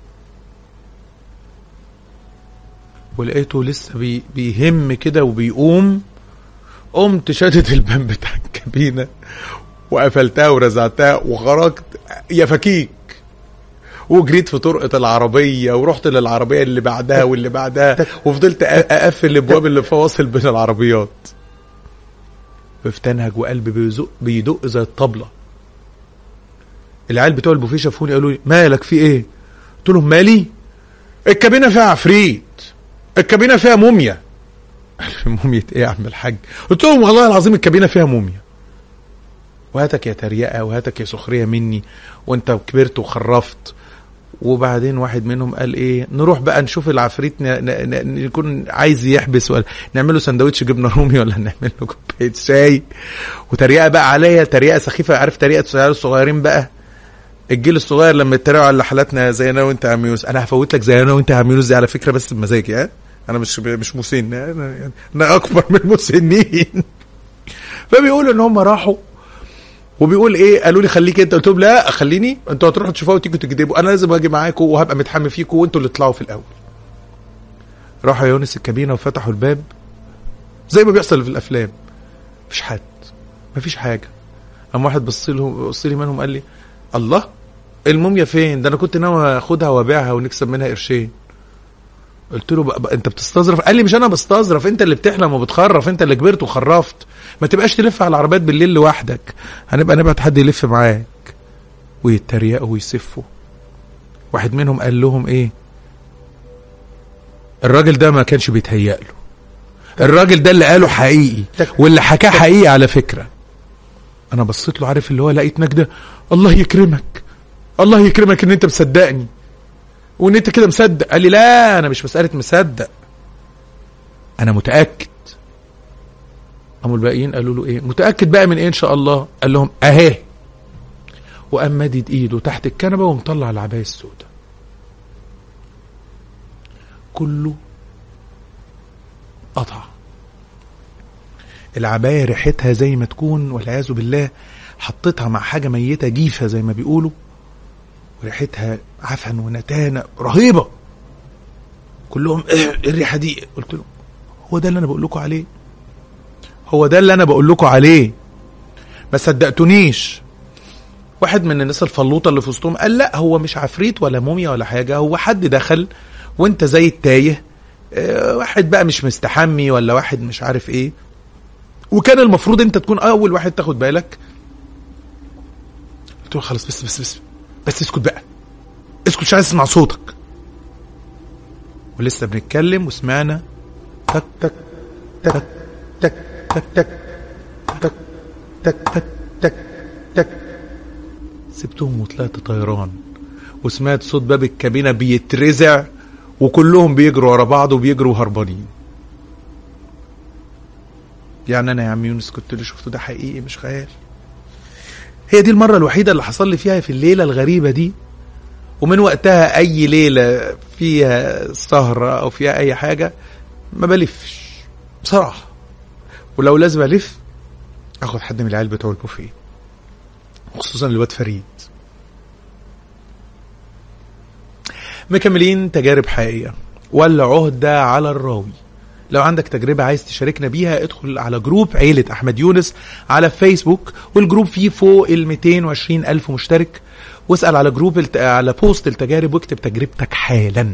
ولقيته لسه بي بيهم كده وبيقوم قمت شادد الباب بتاع الكابينه وقفلتها ورزعتها وخرجت يا فكيك وجريت في طرقة العربية ورحت للعربية اللي بعدها واللي بعدها وفضلت أقفل الأبواب اللي فواصل بين العربيات وقفت أنهج وقلبي بيزق بيدق زي الطبلة العيال بتوع البوفيه شافوني قالوا لي مالك في ايه؟ قلت لهم مالي؟ الكابينة فيها عفريت الكابينة فيها موميا موميا ايه يا عم الحاج؟ قلت لهم والله العظيم الكابينة فيها موميا وهاتك يا تريقة وهاتك يا سخرية مني وانت كبرت وخرفت وبعدين واحد منهم قال ايه نروح بقى نشوف العفريت نكون عايز يحبس ولا نعمل له سندوتش جبنه رومي ولا نعمل له كوبايه شاي وتريقه بقى عليا تريقه سخيفه عارف تريقه العيال الصغيرين بقى الجيل الصغير لما يتريقوا على حالاتنا زي انا وانت يا عم يوسف انا هفوت لك زي انا وانت يا عم يوسف دي على فكره بس بمزاجي ها انا مش مش مسن انا, أنا اكبر من المسنين فبيقولوا ان هم راحوا وبيقول ايه قالوا لي خليك انت قلت لهم لا خليني انتوا هتروحوا تشوفوها وتيجوا تكذبوا انا لازم اجي معاكم وهبقى متحمي فيكم وانتوا اللي تطلعوا في الاول راحوا يا يونس الكابينه وفتحوا الباب زي ما بيحصل في الافلام مفيش حد مفيش حاجه قام واحد بص له بص لي منهم قال لي الله الموميا فين ده انا كنت ناوي اخدها وابيعها ونكسب منها قرشين قلت له بقى, بقى انت بتستظرف قال لي مش انا بستظرف انت اللي بتحلم وبتخرف انت اللي كبرت وخرفت ما تبقاش تلف على العربيات بالليل لوحدك هنبقى نبعت حد يلف معاك ويتريقوا ويسفوا واحد منهم قال لهم ايه الراجل ده ما كانش بيتهيأ له الراجل ده اللي قاله حقيقي واللي حكاه حقيقي على فكرة انا بصيت له عارف اللي هو لقيت نجدة الله يكرمك الله يكرمك ان انت مصدقني وان انت كده مصدق قال لي لا انا مش مسألة مصدق انا متأكد قاموا الباقيين قالوا له ايه متأكد بقى من ايه ان شاء الله قال لهم اهي وقام مادد ايده تحت الكنبة ومطلع العباية السوداء كله قطع العباية ريحتها زي ما تكون والعياذ بالله حطيتها مع حاجة ميتة جيفة زي ما بيقولوا وريحتها عفن ونتانة رهيبة كلهم ايه الريحة دي قلت له هو ده اللي انا بقول لكم عليه هو ده اللي انا بقول لكم عليه ما صدقتونيش واحد من الناس الفلوطة اللي في وسطهم قال لا هو مش عفريت ولا موميا ولا حاجة هو حد دخل وانت زي التايه اه واحد بقى مش مستحمي ولا واحد مش عارف ايه وكان المفروض انت تكون اول واحد تاخد بالك قلت له خلاص بس بس بس بس اسكت بقى اسكت مش عايز اسمع صوتك ولسه بنتكلم وسمعنا تك تك تك تك تك تك تك تك تك تك تك سبتهم وطلعت طيران وسمعت صوت باب الكابينة بيترزع وكلهم بيجروا ورا بعض وبيجروا هربانين يعني انا يا عم يونس كنت اللي شفته ده حقيقي مش خيال هي دي المرة الوحيدة اللي حصل لي فيها في الليلة الغريبة دي ومن وقتها أي ليلة فيها سهرة أو فيها أي حاجة ما بلفش بصراحة ولو لازم ألف أخد حد من العيال بتوع البوفيه خصوصا الواد فريد مكملين تجارب حقيقية ولا عهدة على الراوي لو عندك تجربة عايز تشاركنا بيها ادخل على جروب عيلة أحمد يونس على فيسبوك والجروب فيه فوق ال 220 ألف مشترك واسأل على جروب الت... على بوست التجارب واكتب تجربتك حالا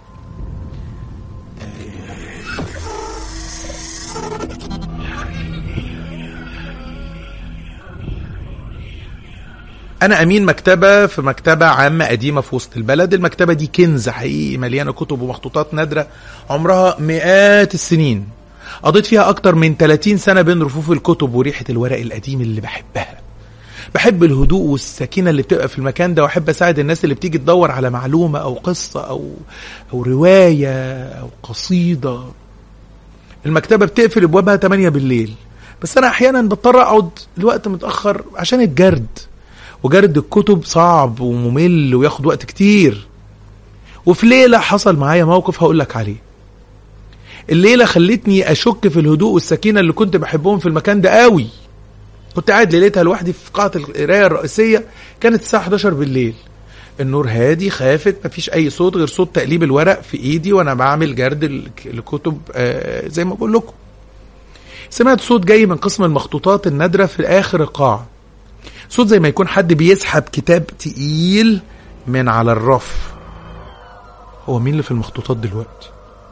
أنا أمين مكتبة في مكتبة عامة قديمة في وسط البلد المكتبة دي كنز حقيقي مليانة كتب ومخطوطات نادرة عمرها مئات السنين قضيت فيها أكتر من 30 سنة بين رفوف الكتب وريحة الورق القديم اللي بحبها بحب الهدوء والسكينة اللي بتبقى في المكان ده وأحب أساعد الناس اللي بتيجي تدور على معلومة أو قصة أو أو رواية أو قصيدة المكتبة بتقفل أبوابها 8 بالليل بس أنا أحيانا بضطر أقعد لوقت متأخر عشان الجرد وجرد الكتب صعب وممل وياخد وقت كتير وفي ليلة حصل معايا موقف هقول لك عليه الليلة خلتني أشك في الهدوء والسكينة اللي كنت بحبهم في المكان ده قوي كنت قاعد ليلتها لوحدي في قاعة القراية الرئيسية كانت الساعة 11 بالليل النور هادي خافت مفيش أي صوت غير صوت تقليب الورق في إيدي وأنا بعمل جرد الكتب آه زي ما بقول لكم سمعت صوت جاي من قسم المخطوطات النادرة في آخر القاعة صوت زي ما يكون حد بيسحب كتاب تقيل من على الرف هو مين اللي في المخطوطات دلوقتي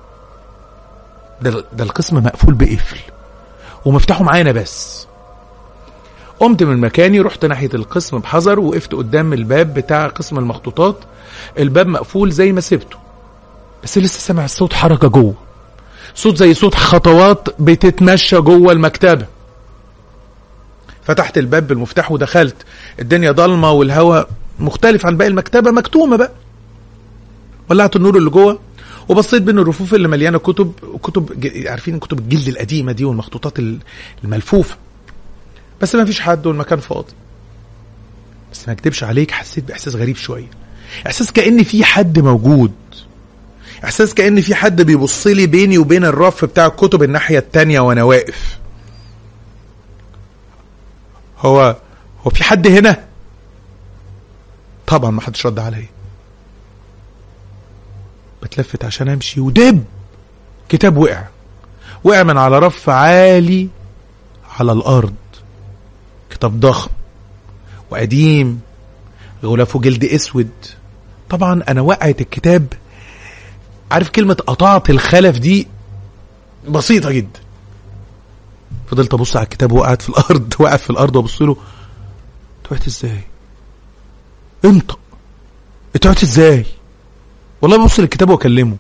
ده, ده القسم مقفول بقفل ومفتاحه معانا بس قمت من مكاني رحت ناحية القسم بحذر وقفت قدام الباب بتاع قسم المخطوطات الباب مقفول زي ما سبته بس لسه سامع الصوت حركة جوه صوت زي صوت خطوات بتتمشى جوه المكتبة فتحت الباب بالمفتاح ودخلت الدنيا ضلمة والهواء مختلف عن باقي المكتبة مكتومة بقى ولعت النور اللي جوه وبصيت بين الرفوف اللي مليانه كتب كتب عارفين كتب الجلد القديمه دي والمخطوطات الملفوفه بس ما فيش حد والمكان فاضي بس ما اكدبش عليك حسيت باحساس غريب شويه احساس كان في حد موجود احساس كان في حد بيبص لي بيني وبين الرف بتاع الكتب الناحيه التانية وانا واقف هو هو في حد هنا طبعا ما حدش رد عليا بتلفت عشان امشي ودب كتاب وقع وقع من على رف عالي على الارض كتاب ضخم وقديم غلافه جلد اسود طبعا انا وقعت الكتاب عارف كلمة قطعت الخلف دي بسيطة جدا فضلت ابص على الكتاب وقعت في الارض وقعت في الارض وابص له طلعت ازاي انطق طلعت ازاي والله ببص للكتاب واكلمه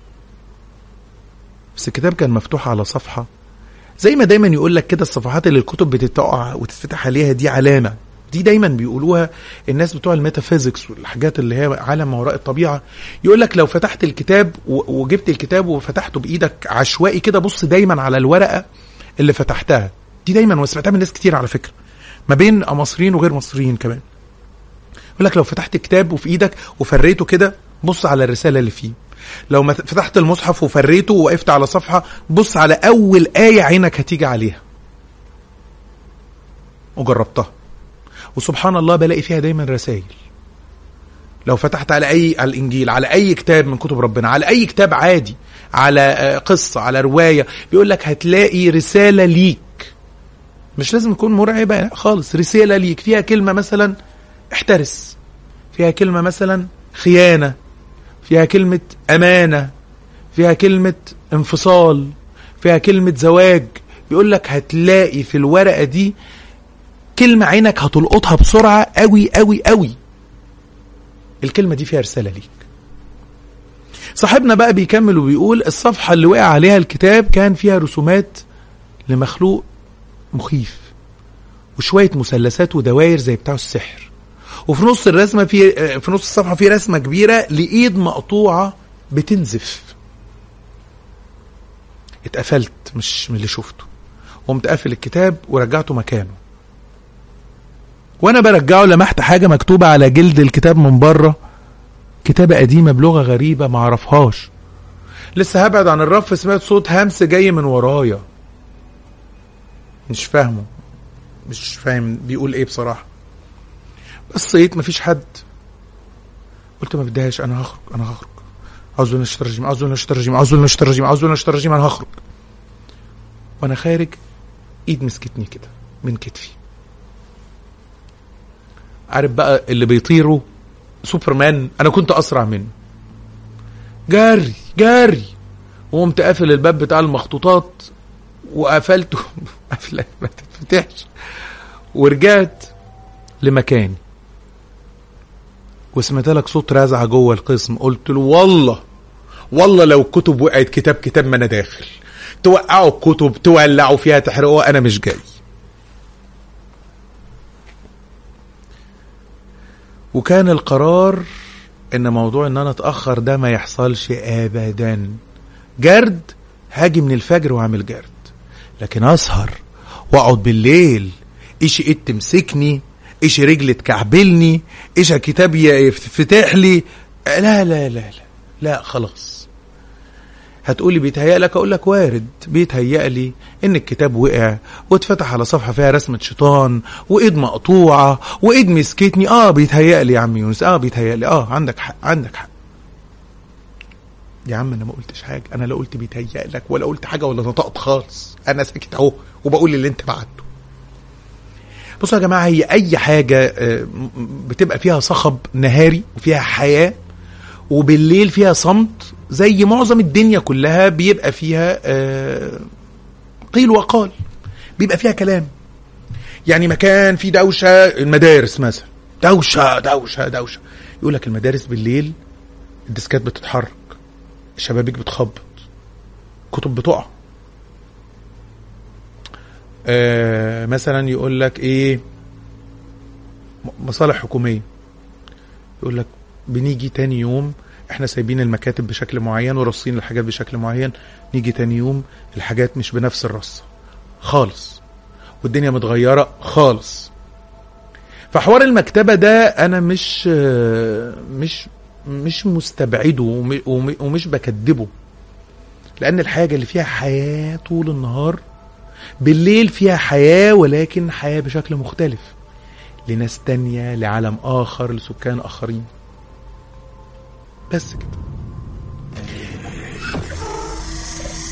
بس الكتاب كان مفتوح على صفحة زي ما دايما يقول لك كده الصفحات اللي الكتب بتتقع وتتفتح عليها دي علامة دي دايما بيقولوها الناس بتوع الميتافيزيكس والحاجات اللي هي عالم ما وراء الطبيعه يقول لك لو فتحت الكتاب و- وجبت الكتاب وفتحته بايدك عشوائي كده بص دايما على الورقه اللي فتحتها دي دايما وسمعتها من ناس كتير على فكره ما بين مصريين وغير مصريين كمان يقول لك لو فتحت كتاب وفي ايدك وفريته كده بص على الرساله اللي فيه لو ما فتحت المصحف وفريته ووقفت على صفحه بص على اول ايه عينك هتيجي عليها وجربتها وسبحان الله بلاقي فيها دايما رسائل لو فتحت على اي على الانجيل على اي كتاب من كتب ربنا على اي كتاب عادي على آه، قصه على روايه بيقول لك هتلاقي رساله ليك مش لازم تكون مرعبه لا خالص رساله ليك فيها كلمه مثلا احترس فيها كلمه مثلا خيانه فيها كلمه امانه فيها كلمه انفصال فيها كلمه زواج بيقول لك هتلاقي في الورقه دي كلمة عينك هتلقطها بسرعة قوي قوي قوي الكلمة دي فيها رسالة ليك صاحبنا بقى بيكمل وبيقول الصفحة اللي وقع عليها الكتاب كان فيها رسومات لمخلوق مخيف وشوية مثلثات ودوائر زي بتاع السحر وفي نص الرسمة في في نص الصفحة في رسمة كبيرة لإيد مقطوعة بتنزف اتقفلت مش من اللي شفته قمت قافل الكتاب ورجعته مكانه وانا برجعه لمحت حاجه مكتوبه على جلد الكتاب من بره كتابه قديمه بلغه غريبه ما اعرفهاش لسه هبعد عن الرف سمعت صوت همس جاي من ورايا مش فاهمه مش فاهم بيقول ايه بصراحه بصيت مفيش حد قلت ما بديهاش انا هخرج انا هخرج اعوذ بالله من الشيطان الرجيم اعوذ بالله من الشيطان الرجيم اعوذ بالله من الشيطان الرجيم اعوذ بالله من الشيطان الرجيم انا هخرج وانا خارج ايد مسكتني كده من كتفي عارف بقى اللي بيطيروا سوبرمان انا كنت اسرع منه جري جري وقمت قافل الباب بتاع المخطوطات وقفلته قفله ما تتفتحش ورجعت لمكاني وسمعت لك صوت رازعه جوه القسم قلت له والله والله لو الكتب وقعت كتاب كتاب ما انا داخل توقعوا الكتب تولعوا فيها تحرقوها انا مش جاي وكان القرار ان موضوع ان انا اتاخر ده ما يحصلش ابدا جرد هاجي من الفجر واعمل جرد لكن اسهر واقعد بالليل ايش ايد تمسكني ايش رجل تكعبلني ايش كتاب يفتح لي لا لا لا لا لا خلاص هتقولي بيتهيأ لك اقول لك وارد بيتهيأ لي ان الكتاب وقع واتفتح على صفحه فيها رسمه شيطان وايد مقطوعه وايد مسكتني اه بيتهيأ لي يا عم يونس اه بيتهيأ لي اه عندك حق عندك حق يا عم انا ما قلتش حاجه انا لا قلت بيتهيأ لك ولا قلت حاجه ولا نطقت خالص انا ساكت اهو وبقول اللي انت بعته بصوا يا جماعه هي اي حاجه آه، م- بتبقى فيها صخب نهاري وفيها حياه وبالليل فيها صمت زي معظم الدنيا كلها بيبقى فيها آه، قيل وقال بيبقى فيها كلام يعني مكان فيه دوشه المدارس مثلا دوشه دوشه دوشه يقول لك المدارس بالليل الديسكات بتتحرك الشبابيك بتخبط كتب بتقع آه مثلا يقول لك ايه م- مصالح حكوميه يقول لك بنيجي تاني يوم احنا سايبين المكاتب بشكل معين ورصين الحاجات بشكل معين نيجي تاني يوم الحاجات مش بنفس الرصه خالص والدنيا متغيره خالص فحوار المكتبه ده انا مش آه، مش مش مستبعده وم- وم- ومش بكدبه لان الحاجه اللي فيها حياه طول النهار بالليل فيها حياه ولكن حياه بشكل مختلف لناس تانية لعالم اخر لسكان اخرين بس كده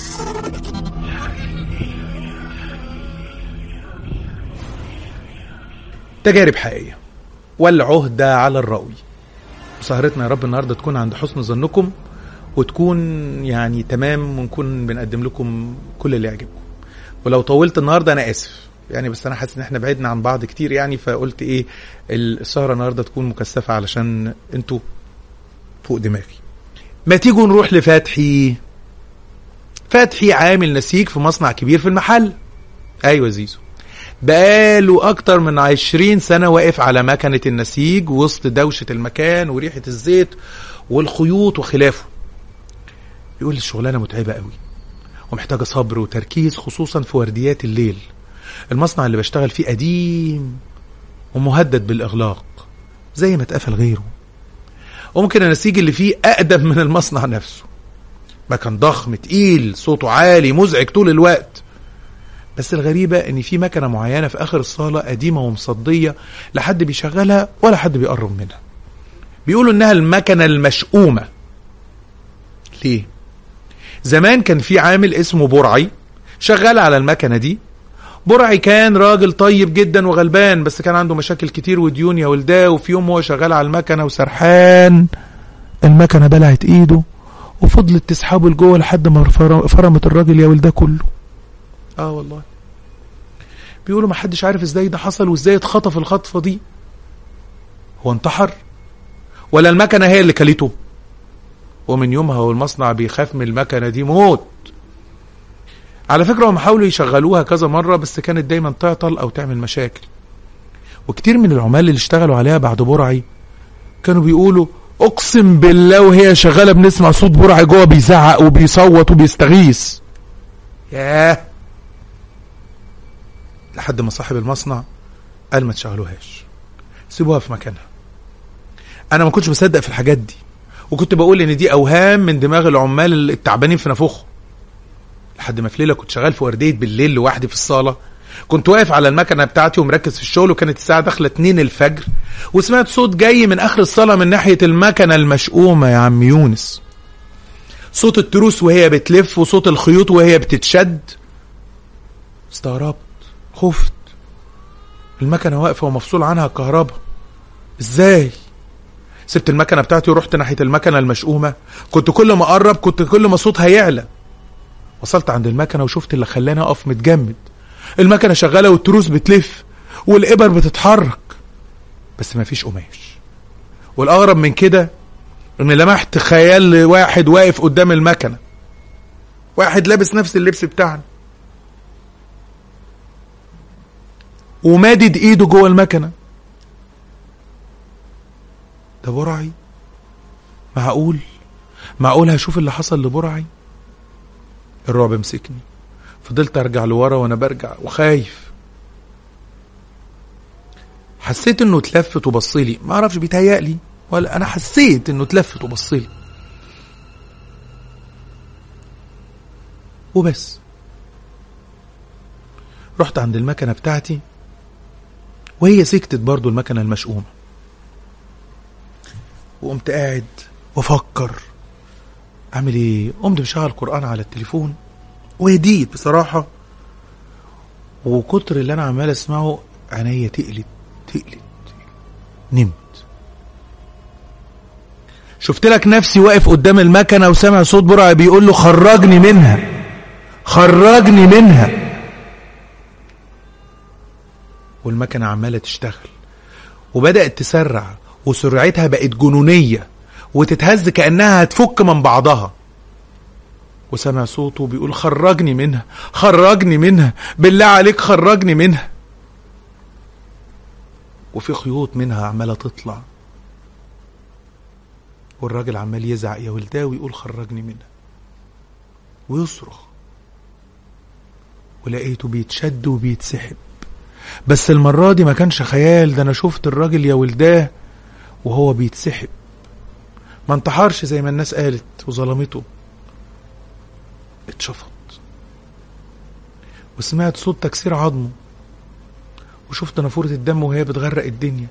تجارب حقيقية والعهدة على الراوي سهرتنا يا رب النهاردة تكون عند حسن ظنكم وتكون يعني تمام ونكون بنقدم لكم كل اللي يعجبكم ولو طولت النهارده انا اسف يعني بس انا حاسس ان احنا بعدنا عن بعض كتير يعني فقلت ايه السهره النهارده تكون مكثفه علشان انتوا فوق دماغي ما تيجوا نروح لفتحي فتحي عامل نسيج في مصنع كبير في المحل ايوه زيزو بقاله اكتر من عشرين سنة واقف على مكنة النسيج وسط دوشة المكان وريحة الزيت والخيوط وخلافه بيقول الشغلانة متعبة قوي ومحتاجة صبر وتركيز خصوصا في ورديات الليل المصنع اللي بشتغل فيه قديم ومهدد بالإغلاق زي ما اتقفل غيره وممكن النسيج اللي فيه أقدم من المصنع نفسه مكان ضخم تقيل صوته عالي مزعج طول الوقت بس الغريبة ان في مكنة معينة في اخر الصالة قديمة ومصدية لا حد بيشغلها ولا حد بيقرب منها بيقولوا انها المكنة المشؤومة ليه زمان كان في عامل اسمه برعي شغال على المكنة دي برعي كان راجل طيب جدا وغلبان بس كان عنده مشاكل كتير وديون يا ولداه وفي يوم هو شغال على المكنة وسرحان المكنة بلعت ايده وفضلت تسحبه لجوه لحد ما فرمت الراجل يا ولداه كله اه والله بيقولوا ما حدش عارف ازاي ده حصل وازاي اتخطف الخطفة دي هو انتحر ولا المكنة هي اللي كلته ومن يومها والمصنع بيخاف من المكنة دي موت على فكرة هم حاولوا يشغلوها كذا مرة بس كانت دايما تعطل أو تعمل مشاكل وكتير من العمال اللي اشتغلوا عليها بعد برعي كانوا بيقولوا أقسم بالله وهي شغالة بنسمع صوت برعي جوه بيزعق وبيصوت وبيستغيث ياه لحد ما صاحب المصنع قال ما تشغلوهاش سيبوها في مكانها انا ما كنتش بصدق في الحاجات دي وكنت بقول ان دي اوهام من دماغ العمال التعبانين في نافوخهم لحد ما في ليله كنت شغال في ورديه بالليل لوحدي في الصاله كنت واقف على المكنه بتاعتي ومركز في الشغل وكانت الساعه داخله 2 الفجر وسمعت صوت جاي من اخر الصاله من ناحيه المكنه المشؤومه يا عم يونس صوت التروس وهي بتلف وصوت الخيوط وهي بتتشد استغربت خفت المكنه واقفه ومفصول عنها الكهرباء ازاي سبت المكنه بتاعتي ورحت ناحيه المكنه المشؤومه كنت كل ما اقرب كنت كل ما صوتها يعلى وصلت عند المكنه وشفت اللي خلاني اقف متجمد المكنه شغاله والتروس بتلف والابر بتتحرك بس مفيش قماش والاغرب من كده ان لمحت خيال واحد واقف قدام المكنه واحد لابس نفس اللبس بتاعنا ومادد ايده جوه المكنه ده برعي معقول معقول هشوف اللي حصل لبرعي الرعب مسكني فضلت ارجع لورا وانا برجع وخايف حسيت انه اتلفت وبصلي ما اعرفش بيتهيألي ولا انا حسيت انه اتلفت وبصلي وبس رحت عند المكنه بتاعتي وهي سكتت برضو المكنه المشؤومه وقمت قاعد وافكر اعمل ايه قمت مشغل قران على التليفون وهديت بصراحه وكتر اللي انا عمال اسمعه عينيا تقلت تقلت نمت شفت لك نفسي واقف قدام المكنه وسامع صوت برعي بيقول له خرجني منها خرجني منها والمكنه عماله تشتغل وبدات تسرع وسرعتها بقت جنونيه وتتهز كانها هتفك من بعضها وسمع صوته بيقول خرجني منها خرجني منها بالله عليك خرجني منها وفي خيوط منها عماله تطلع والراجل عمال يزعق يا ولداه ويقول خرجني منها ويصرخ ولقيته بيتشد وبيتسحب بس المرة دي ما كانش خيال ده أنا شفت الراجل يا ولداه وهو بيتسحب ما انتحرش زي ما الناس قالت وظلمته اتشفط وسمعت صوت تكسير عظمه وشفت نافورة الدم وهي بتغرق الدنيا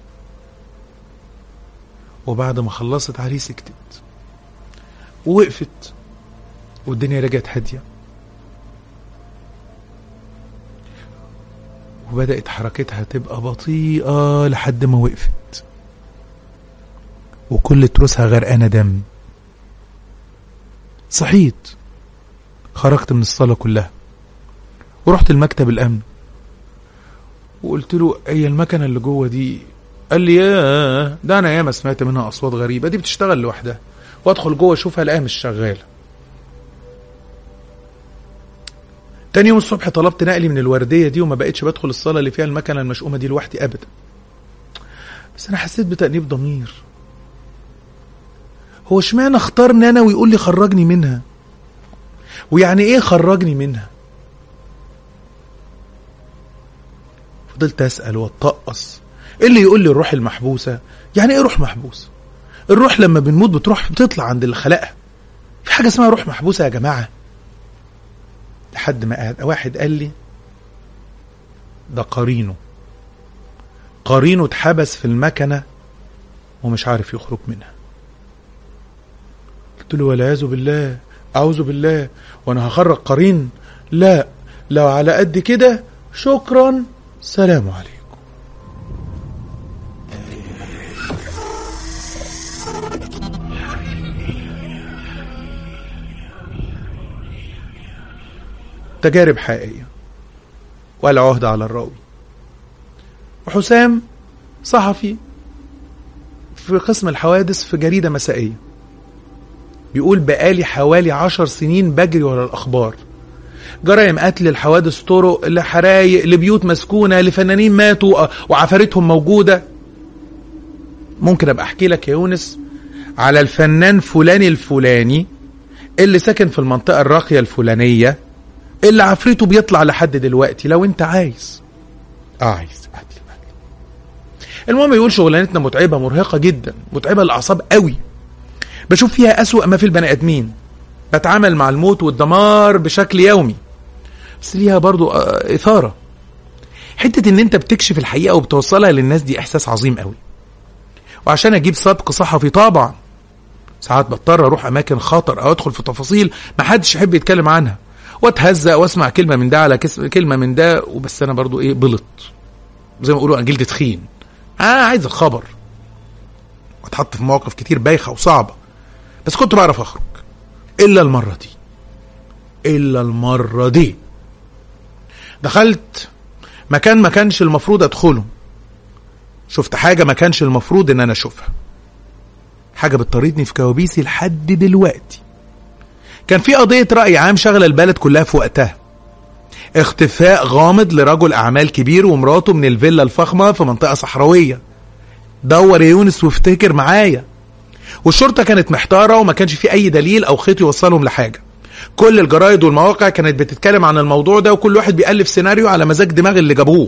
وبعد ما خلصت عليه سكتت ووقفت والدنيا رجعت هادية وبدأت حركتها تبقى بطيئة لحد ما وقفت وكل تروسها غرقانة دم صحيت خرجت من الصالة كلها ورحت المكتب الأمن وقلت له هي المكنة اللي جوه دي قال لي ياه ده أنا ياما سمعت منها أصوات غريبة دي بتشتغل لوحدها وأدخل جوه أشوفها ألاقيها مش شغالة تاني يوم الصبح طلبت نقلي من الوردية دي وما بقتش بدخل الصالة اللي فيها المكنة المشؤومة دي لوحدي أبدا بس أنا حسيت بتأنيب ضمير هو اشمعنى اختارني أنا ويقول لي خرجني منها ويعني إيه خرجني منها فضلت أسأل واتطقص إيه اللي يقول لي الروح المحبوسة يعني إيه روح محبوسة الروح لما بنموت بتروح بتطلع عند اللي خلقها في حاجة اسمها روح محبوسة يا جماعة لحد ما قال واحد قال لي ده قرينه قرينه اتحبس في المكنة ومش عارف يخرج منها قلت له والعياذ بالله أعوذ بالله وأنا هخرج قرين لا لو على قد كده شكرا سلام عليكم تجارب حقيقية والعهد على الراوي وحسام صحفي في قسم الحوادث في جريدة مسائية بيقول بقالي حوالي عشر سنين بجري ورا الأخبار جرائم قتل الحوادث طرق لحرايق لبيوت مسكونة لفنانين ماتوا وعفاريتهم موجودة ممكن أبقى أحكي لك يا يونس على الفنان فلاني الفلاني اللي ساكن في المنطقة الراقية الفلانية اللي عفريته بيطلع لحد دلوقتي لو انت عايز اه عايز المهم يقول شغلانتنا متعبة مرهقة جدا متعبة للأعصاب قوي بشوف فيها أسوأ ما في البني آدمين بتعامل مع الموت والدمار بشكل يومي بس ليها برضو آه إثارة حتة إن أنت بتكشف الحقيقة وبتوصلها للناس دي إحساس عظيم قوي وعشان أجيب سبق صحفي طبعا ساعات بضطر أروح أماكن خطر أو أدخل في تفاصيل محدش يحب يتكلم عنها واتهزق واسمع كلمه من ده على كلمه من ده وبس انا برضو ايه بلط زي ما بيقولوا جلد تخين انا آه عايز الخبر واتحط في مواقف كتير بايخه وصعبه بس كنت بعرف اخرج الا المره دي الا المره دي دخلت مكان ما كانش المفروض ادخله شفت حاجه ما كانش المفروض ان انا اشوفها حاجه بتطاردني في كوابيسي لحد دلوقتي كان في قضية رأي عام شغلة البلد كلها في وقتها اختفاء غامض لرجل أعمال كبير ومراته من الفيلا الفخمة في منطقة صحراوية دور يا يونس وافتكر معايا والشرطة كانت محتارة وما كانش في أي دليل أو خيط يوصلهم لحاجة كل الجرايد والمواقع كانت بتتكلم عن الموضوع ده وكل واحد بيألف سيناريو على مزاج دماغ اللي جابوه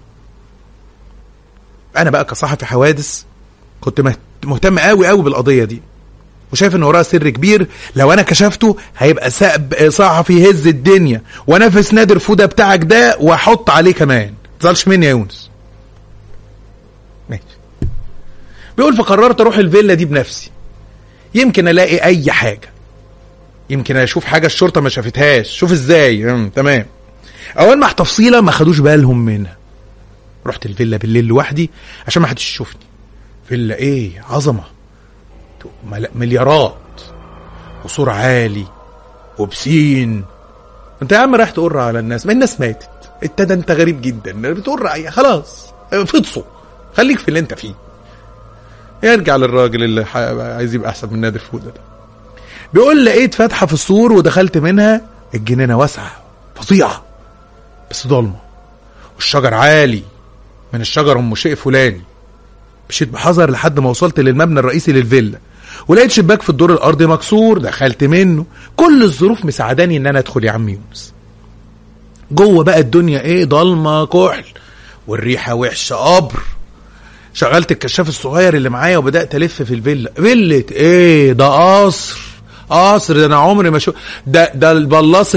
أنا بقى كصحفي حوادث كنت مهتم قوي قوي بالقضية دي وشايف ان وراها سر كبير لو انا كشفته هيبقى سقب صحفي يهز الدنيا ونافس نادر فوده بتاعك ده واحط عليه كمان تزعلش مني يا يونس ماشي بيقول فقررت اروح الفيلا دي بنفسي يمكن الاقي اي حاجه يمكن اشوف حاجه الشرطه ما شافتهاش شوف ازاي تمام اول ما تفصيله ما خدوش بالهم منها رحت الفيلا بالليل لوحدي عشان ما حدش يشوفني فيلا ايه عظمه مليارات وسور عالي وبسين انت يا عم رايح تقر على الناس ما الناس ماتت انت ده انت غريب جدا بتقر خلاص فطسوا خليك في اللي انت فيه يرجع للراجل اللي عايز يبقى احسن من نادر فوده ده بيقول لقيت فتحه في السور ودخلت منها الجنينه واسعه فظيعه بس ضلمه والشجر عالي من الشجر ام شيء فلاني مشيت بحذر لحد ما وصلت للمبنى الرئيسي للفيلا ولقيت شباك في الدور الارضي مكسور دخلت منه كل الظروف مساعداني ان انا ادخل يا عم يونس جوه بقى الدنيا ايه ضلمه كحل والريحه وحشه قبر شغلت الكشاف الصغير اللي معايا وبدات الف في الفيلا فيلة ايه ده قصر قصر ده انا عمري ما شو ده ده البلاص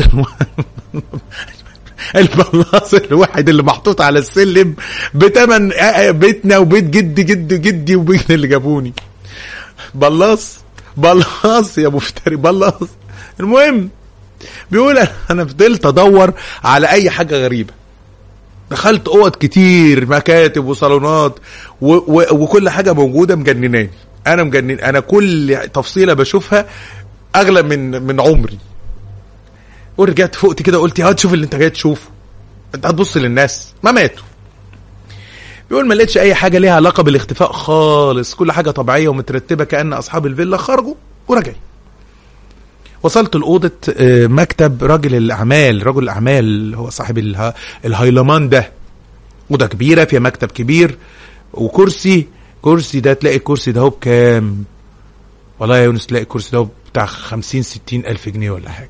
البلاص الواحد اللي محطوط على السلم بتمن بيتنا وبيت جدي جد جدي وبيتنا اللي جابوني بلاص بلاص يا مفتري بلاص المهم بيقول انا فضلت ادور على اي حاجه غريبه دخلت اوض كتير مكاتب وصالونات و و وكل حاجه موجوده مجنناني انا مجنن انا كل تفصيله بشوفها اغلى من من عمري ورجعت فوقت كده قلت يا تشوف اللي انت جاي تشوفه انت هتبص للناس ما ماتوا بيقول ما لقيتش اي حاجه ليها علاقه بالاختفاء خالص كل حاجه طبيعيه ومترتبه كان اصحاب الفيلا خرجوا ورجعوا وصلت لأوضة آه، مكتب راجل الأعمال رجل الأعمال هو صاحب اله- الهيلمان ده أوضة كبيرة فيها مكتب كبير وكرسي كرسي ده تلاقي الكرسي ده هو بكام والله يا يونس تلاقي الكرسي ده هو بتاع خمسين ستين ألف جنيه ولا حاجة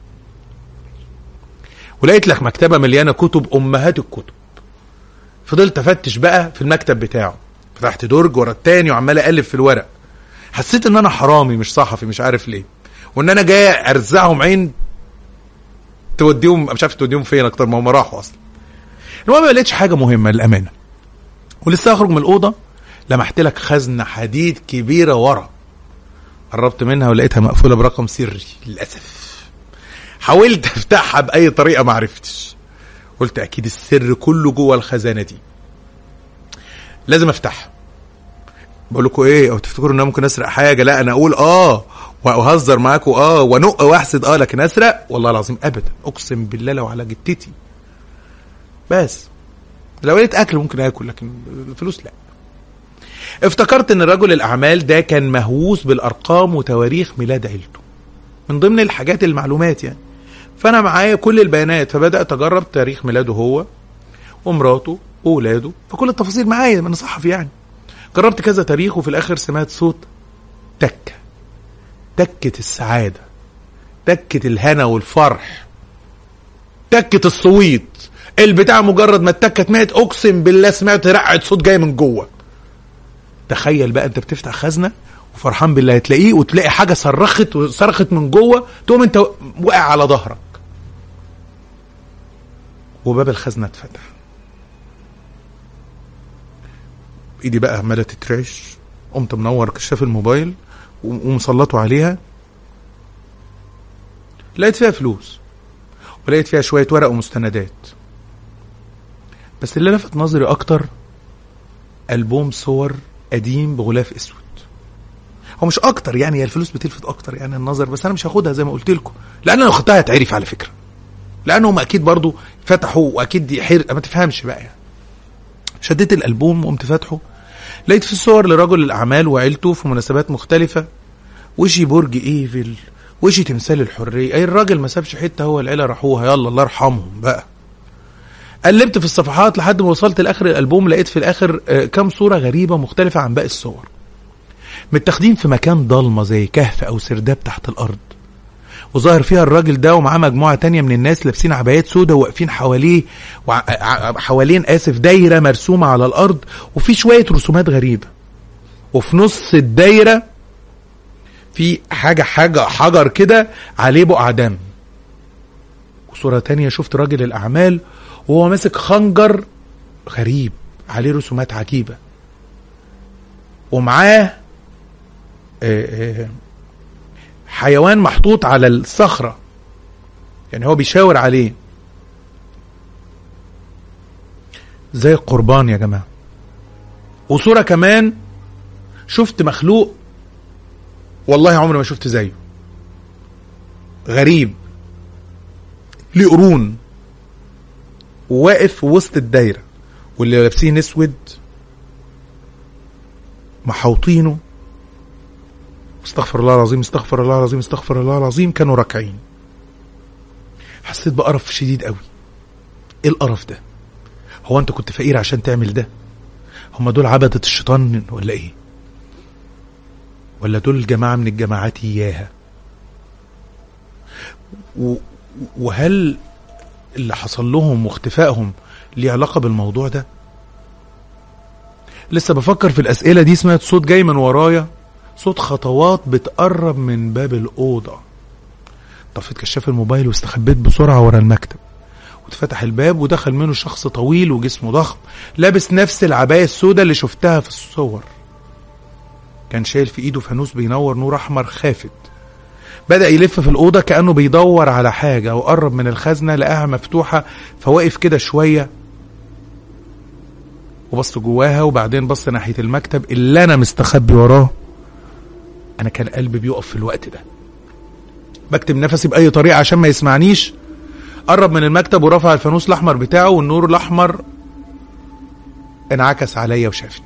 ولقيت لك مكتبة مليانة كتب أمهات الكتب فضلت أفتش بقى في المكتب بتاعه فتحت درج ورا التاني وعمال أقلب في الورق حسيت ان انا حرامي مش صحفي مش عارف ليه وان انا جاي ارزعهم عين توديهم مش عارف توديهم فين اكتر ما هم راحوا اصلا المهم ما لقيتش حاجه مهمه للامانه ولسه اخرج من الاوضه لمحت لك خزنه حديد كبيره ورا قربت منها ولقيتها مقفوله برقم سري للاسف حاولت افتحها باي طريقه ما عرفتش قلت اكيد السر كله جوه الخزانه دي لازم افتحها بقول لكم ايه او تفتكروا ان انا ممكن اسرق حاجه لا انا اقول اه واهزر معاكم اه وانق واحسد اه لكن اسرق والله العظيم ابدا اقسم بالله لو على جتتي بس لو لقيت اكل ممكن اكل لكن الفلوس لا افتكرت ان رجل الاعمال ده كان مهووس بالارقام وتواريخ ميلاد عيلته من ضمن الحاجات المعلومات يعني فانا معايا كل البيانات فبدات اجرب تاريخ ميلاده هو ومراته واولاده فكل التفاصيل معايا من صحفي يعني جربت كذا تاريخ وفي الاخر سمعت صوت تكه تكه السعاده تكه الهنا والفرح تكه الصويت البتاع مجرد ما التكه سمعت اقسم بالله سمعت رقعه صوت جاي من جوه تخيل بقى انت بتفتح خزنه وفرحان بالله تلاقيه وتلاقي حاجه صرخت وصرخت من جوه تقوم انت واقع على ظهرك وباب الخزنه اتفتح ايدي بقى عماله تترعش قمت منور كشاف الموبايل و- ومسلطه عليها لقيت فيها فلوس ولقيت فيها شويه ورق ومستندات بس اللي لفت نظري اكتر البوم صور قديم بغلاف اسود هو مش اكتر يعني هي الفلوس بتلفت اكتر يعني النظر بس انا مش هاخدها زي ما قلت لكم لان انا لو خدتها هتعرف على فكره لانهم اكيد برضو فتحوا واكيد دي حرق ما تفهمش بقى يعني شديت الالبوم وقمت فاتحه لقيت في صور لرجل الاعمال وعيلته في مناسبات مختلفه وشي برج ايفل وشي تمثال الحريه اي الراجل ما سابش حته هو العيله راحوها يلا الله يرحمهم بقى قلبت في الصفحات لحد ما وصلت لاخر الالبوم لقيت في الاخر آه، كام صوره غريبه مختلفه عن باقي الصور متاخدين في مكان ضلمه زي كهف او سرداب تحت الارض وظاهر فيها الراجل ده ومعاه مجموعه تانية من الناس لابسين عبايات سودة وواقفين حواليه وع- ع- حوالين اسف دايره مرسومه على الارض وفي شويه رسومات غريبه وفي نص الدايره في حاجه حاجه حجر كده عليه بقع دم وصوره تانية شفت راجل الاعمال وهو ماسك خنجر غريب عليه رسومات عجيبه ومعاه آه، آه، حيوان محطوط على الصخرة يعني هو بيشاور عليه زي القربان يا جماعة وصورة كمان شفت مخلوق والله عمري ما شفت زيه غريب ليه قرون وواقف في وسط الدايرة واللي لابسين اسود محوطينه استغفر الله العظيم استغفر الله العظيم استغفر الله العظيم كانوا راكعين حسيت بقرف شديد قوي ايه القرف ده هو انت كنت فقير عشان تعمل ده هم دول عبدة الشيطان ولا ايه ولا دول جماعة من الجماعات اياها و... وهل اللي حصل لهم واختفائهم ليه علاقة بالموضوع ده لسه بفكر في الأسئلة دي سمعت صوت جاي من ورايا صوت خطوات بتقرب من باب الأوضة طفيت كشاف الموبايل واستخبيت بسرعة ورا المكتب واتفتح الباب ودخل منه شخص طويل وجسمه ضخم لابس نفس العباية السوداء اللي شفتها في الصور كان شايل في ايده فانوس بينور نور احمر خافت بدأ يلف في الأوضة كأنه بيدور على حاجة وقرب من الخزنة لقاها مفتوحة فوقف كده شوية وبص جواها وبعدين بص ناحيه المكتب اللي انا مستخبي وراه انا كان قلبي بيقف في الوقت ده بكتم نفسي باي طريقه عشان ما يسمعنيش قرب من المكتب ورفع الفانوس الاحمر بتاعه والنور الاحمر انعكس عليا وشافني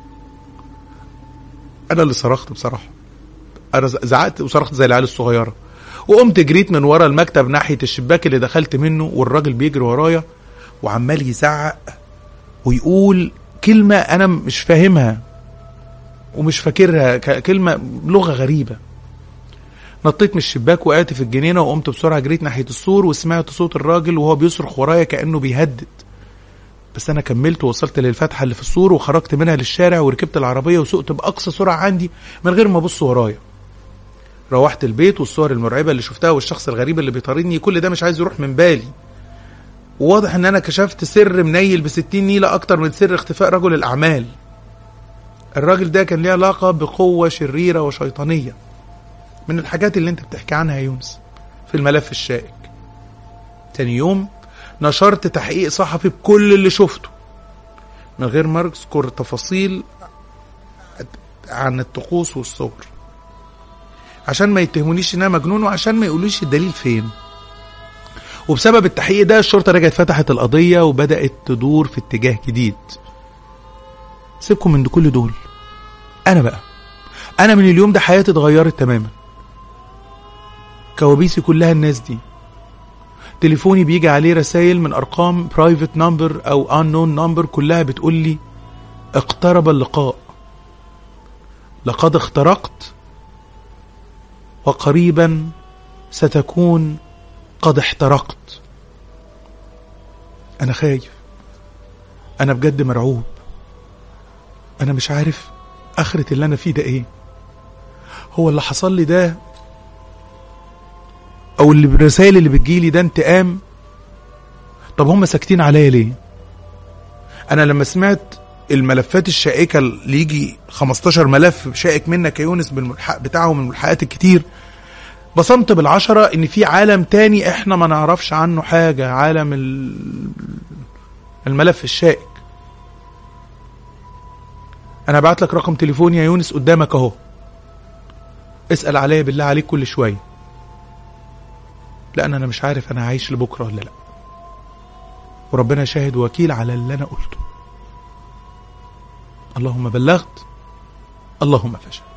انا اللي صرخت بصراحه انا زعقت وصرخت زي العيال الصغيره وقمت جريت من ورا المكتب ناحيه الشباك اللي دخلت منه والراجل بيجري ورايا وعمال يزعق ويقول كلمه انا مش فاهمها ومش فاكرها كلمه لغه غريبه نطيت من الشباك وقعت في الجنينه وقمت بسرعه جريت ناحيه السور وسمعت صوت الراجل وهو بيصرخ ورايا كانه بيهدد بس انا كملت ووصلت للفتحه اللي في السور وخرجت منها للشارع وركبت العربيه وسقت باقصى سرعه عندي من غير ما ابص ورايا روحت البيت والصور المرعبه اللي شفتها والشخص الغريب اللي بيطاردني كل ده مش عايز يروح من بالي وواضح ان انا كشفت سر منيل بستين نيله اكتر من سر اختفاء رجل الاعمال الراجل ده كان ليه علاقه بقوه شريره وشيطانيه من الحاجات اللي انت بتحكي عنها يا يونس في الملف الشائك تاني يوم نشرت تحقيق صحفي بكل اللي شفته من غير ما اذكر تفاصيل عن الطقوس والصور عشان ما يتهمونيش ان انا مجنون وعشان ما يقولوش الدليل فين وبسبب التحقيق ده الشرطة رجعت فتحت القضية وبدأت تدور في اتجاه جديد سيبكم من كل دول أنا بقى أنا من اليوم ده حياتي اتغيرت تماما كوابيسي كلها الناس دي تليفوني بيجي عليه رسائل من ارقام برايفت نمبر او انون نمبر كلها بتقول لي اقترب اللقاء لقد اخترقت وقريبا ستكون قد احترقت انا خايف انا بجد مرعوب انا مش عارف اخرة اللي انا فيه ده ايه هو اللي حصل لي ده او اللي الرسائل اللي بتجيلي ده انتقام طب هم ساكتين عليا ليه انا لما سمعت الملفات الشائكه اللي يجي 15 ملف شائك منك يا يونس بالملحق بتاعهم الملحقات الكتير بصمت بالعشرة ان في عالم تاني احنا ما نعرفش عنه حاجة عالم الملف الشائك انا بعت لك رقم تليفوني يا يونس قدامك اهو اسأل عليا بالله عليك كل شوية لان انا مش عارف انا عايش لبكرة ولا لا وربنا شاهد وكيل على اللي انا قلته اللهم بلغت اللهم فشل